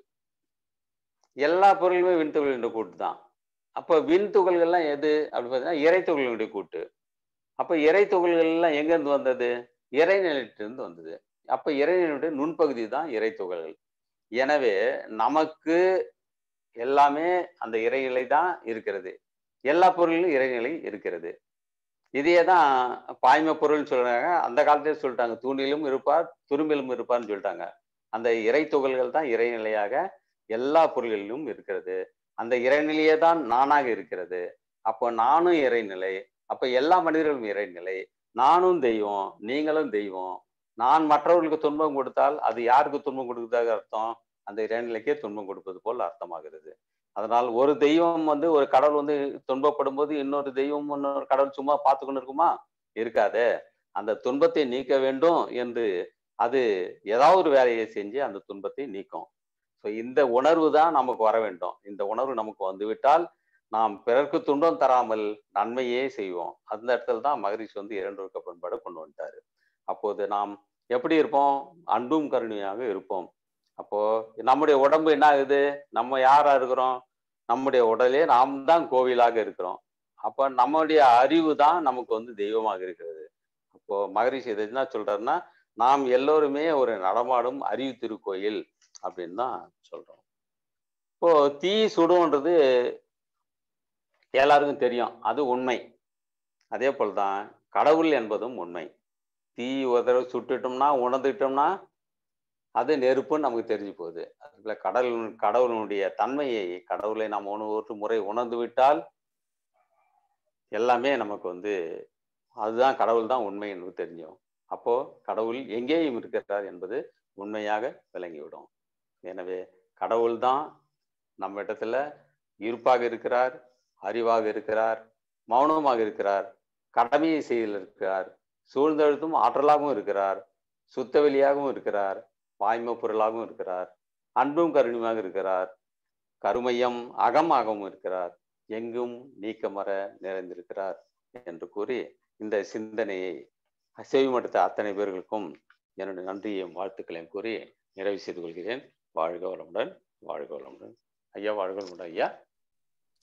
எல்லா பொருளுமே விண் துகள்களுடைய கூட்டு தான் அப்போ விண் துகள்கள்லாம் எது அப்படின்னு பார்த்தீங்கன்னா இறை துகள்களுடைய கூட்டு அப்போ இறை துகள்கள் எல்லாம் எங்கேருந்து வந்தது இறைநிலையிலிருந்து வந்தது அப்ப இறைவனுடைய நுண்பகுதி தான் இறை துகள்கள் எனவே நமக்கு எல்லாமே அந்த இறைநிலை தான் இருக்கிறது எல்லா பொருளிலும் இறைநிலை இருக்கிறது இதையே தான் பாய்ம பொருள்னு சொல்றாங்க அந்த காலத்திலே சொல்லிட்டாங்க தூணிலும் இருப்பார் துரும்பிலும் இருப்பார்னு சொல்லிட்டாங்க அந்த இறை துகள்கள் தான் இறைநிலையாக எல்லா பொருள்களிலும் இருக்கிறது அந்த இறைநிலையே தான் நானாக இருக்கிறது அப்போ நானும் இறைநிலை அப்ப எல்லா மனிதர்களும் இறைநிலை நானும் தெய்வம் நீங்களும் தெய்வம் நான் மற்றவர்களுக்கு துன்பம் கொடுத்தால் அது யாருக்கு துன்பம் கொடுக்கறதாக அர்த்தம் அந்த இறைநிலைக்கே துன்பம் கொடுப்பது போல் அர்த்தமாகிறது அதனால் ஒரு தெய்வம் வந்து ஒரு கடவுள் வந்து துன்பப்படும் போது இன்னொரு தெய்வம் இன்னொரு கடவுள் சும்மா பார்த்து கொண்டு இருக்குமா இருக்காது அந்த துன்பத்தை நீக்க வேண்டும் என்று அது ஏதாவது ஒரு வேலையை செஞ்சு அந்த துன்பத்தை நீக்கும் ஸோ இந்த உணர்வு தான் நமக்கு வர வேண்டும் இந்த உணர்வு நமக்கு வந்துவிட்டால் நாம் பிறர்க்கு துன்பம் தராமல் நன்மையே செய்வோம் அந்த இடத்துல தான் மகரிஷி வந்து இரண்டு பண்பாடு கொண்டு வந்துட்டாரு அப்போது நாம் எப்படி இருப்போம் அன்பும் கருணையாக இருப்போம் அப்போ நம்முடைய உடம்பு என்ன ஆகுது நம்ம யாரா இருக்கிறோம் நம்முடைய உடலே நாம் தான் கோவிலாக இருக்கிறோம் அப்போ நம்முடைய அறிவு தான் நமக்கு வந்து தெய்வமாக இருக்கிறது அப்போ மகரிஷி எது என்ன சொல்றாருன்னா நாம் எல்லோருமே ஒரு நடமாடும் அறிவு திருக்கோயில் அப்படின்னு தான் சொல்றோம் இப்போ தீ சுடுன்றது எல்லாருக்கும் தெரியும் அது உண்மை அதே போல்தான் கடவுள் என்பதும் உண்மை தீ ஒரு தடவை சுட்டுட்டோம்னா உணர்ந்துட்டோம்னா அது நெருப்புன்னு நமக்கு தெரிஞ்சு போகுது அதுல கடல் கடவுளுடைய தன்மையை கடவுளை நாம் ஒரு முறை உணர்ந்து விட்டால் எல்லாமே நமக்கு வந்து அதுதான் கடவுள் தான் உண்மை என்பது தெரிஞ்சோம் அப்போ கடவுள் எங்கேயும் இருக்கிறார் என்பது உண்மையாக விளங்கிவிடும் எனவே கடவுள் தான் நம்ம இடத்துல இருப்பாக இருக்கிறார் அறிவாக இருக்கிறார் மௌனமாக இருக்கிறார் கடமையை செய்தில் இருக்கிறார் சூழ்ந்தெழுத்தும் ஆற்றலாகவும் இருக்கிறார் சுத்த வெளியாகவும் இருக்கிறார் வாய்ம பொருளாகவும் இருக்கிறார் அன்பும் கருணியுமாக இருக்கிறார் கருமையம் அகமாகவும் இருக்கிறார் எங்கும் நீக்கமர நிறைந்திருக்கிறார் என்று கூறி இந்த சிந்தனையை செவிமடுத்த அத்தனை பேர்களுக்கும் என்னுடைய நன்றியையும் வாழ்த்துக்களையும் கூறி நிறைவு செய்து கொள்கிறேன் வாழ்க வளமுடன் வாழ்க வளமுடன் ஐயா வாழ்க வளமுடன் ஐயா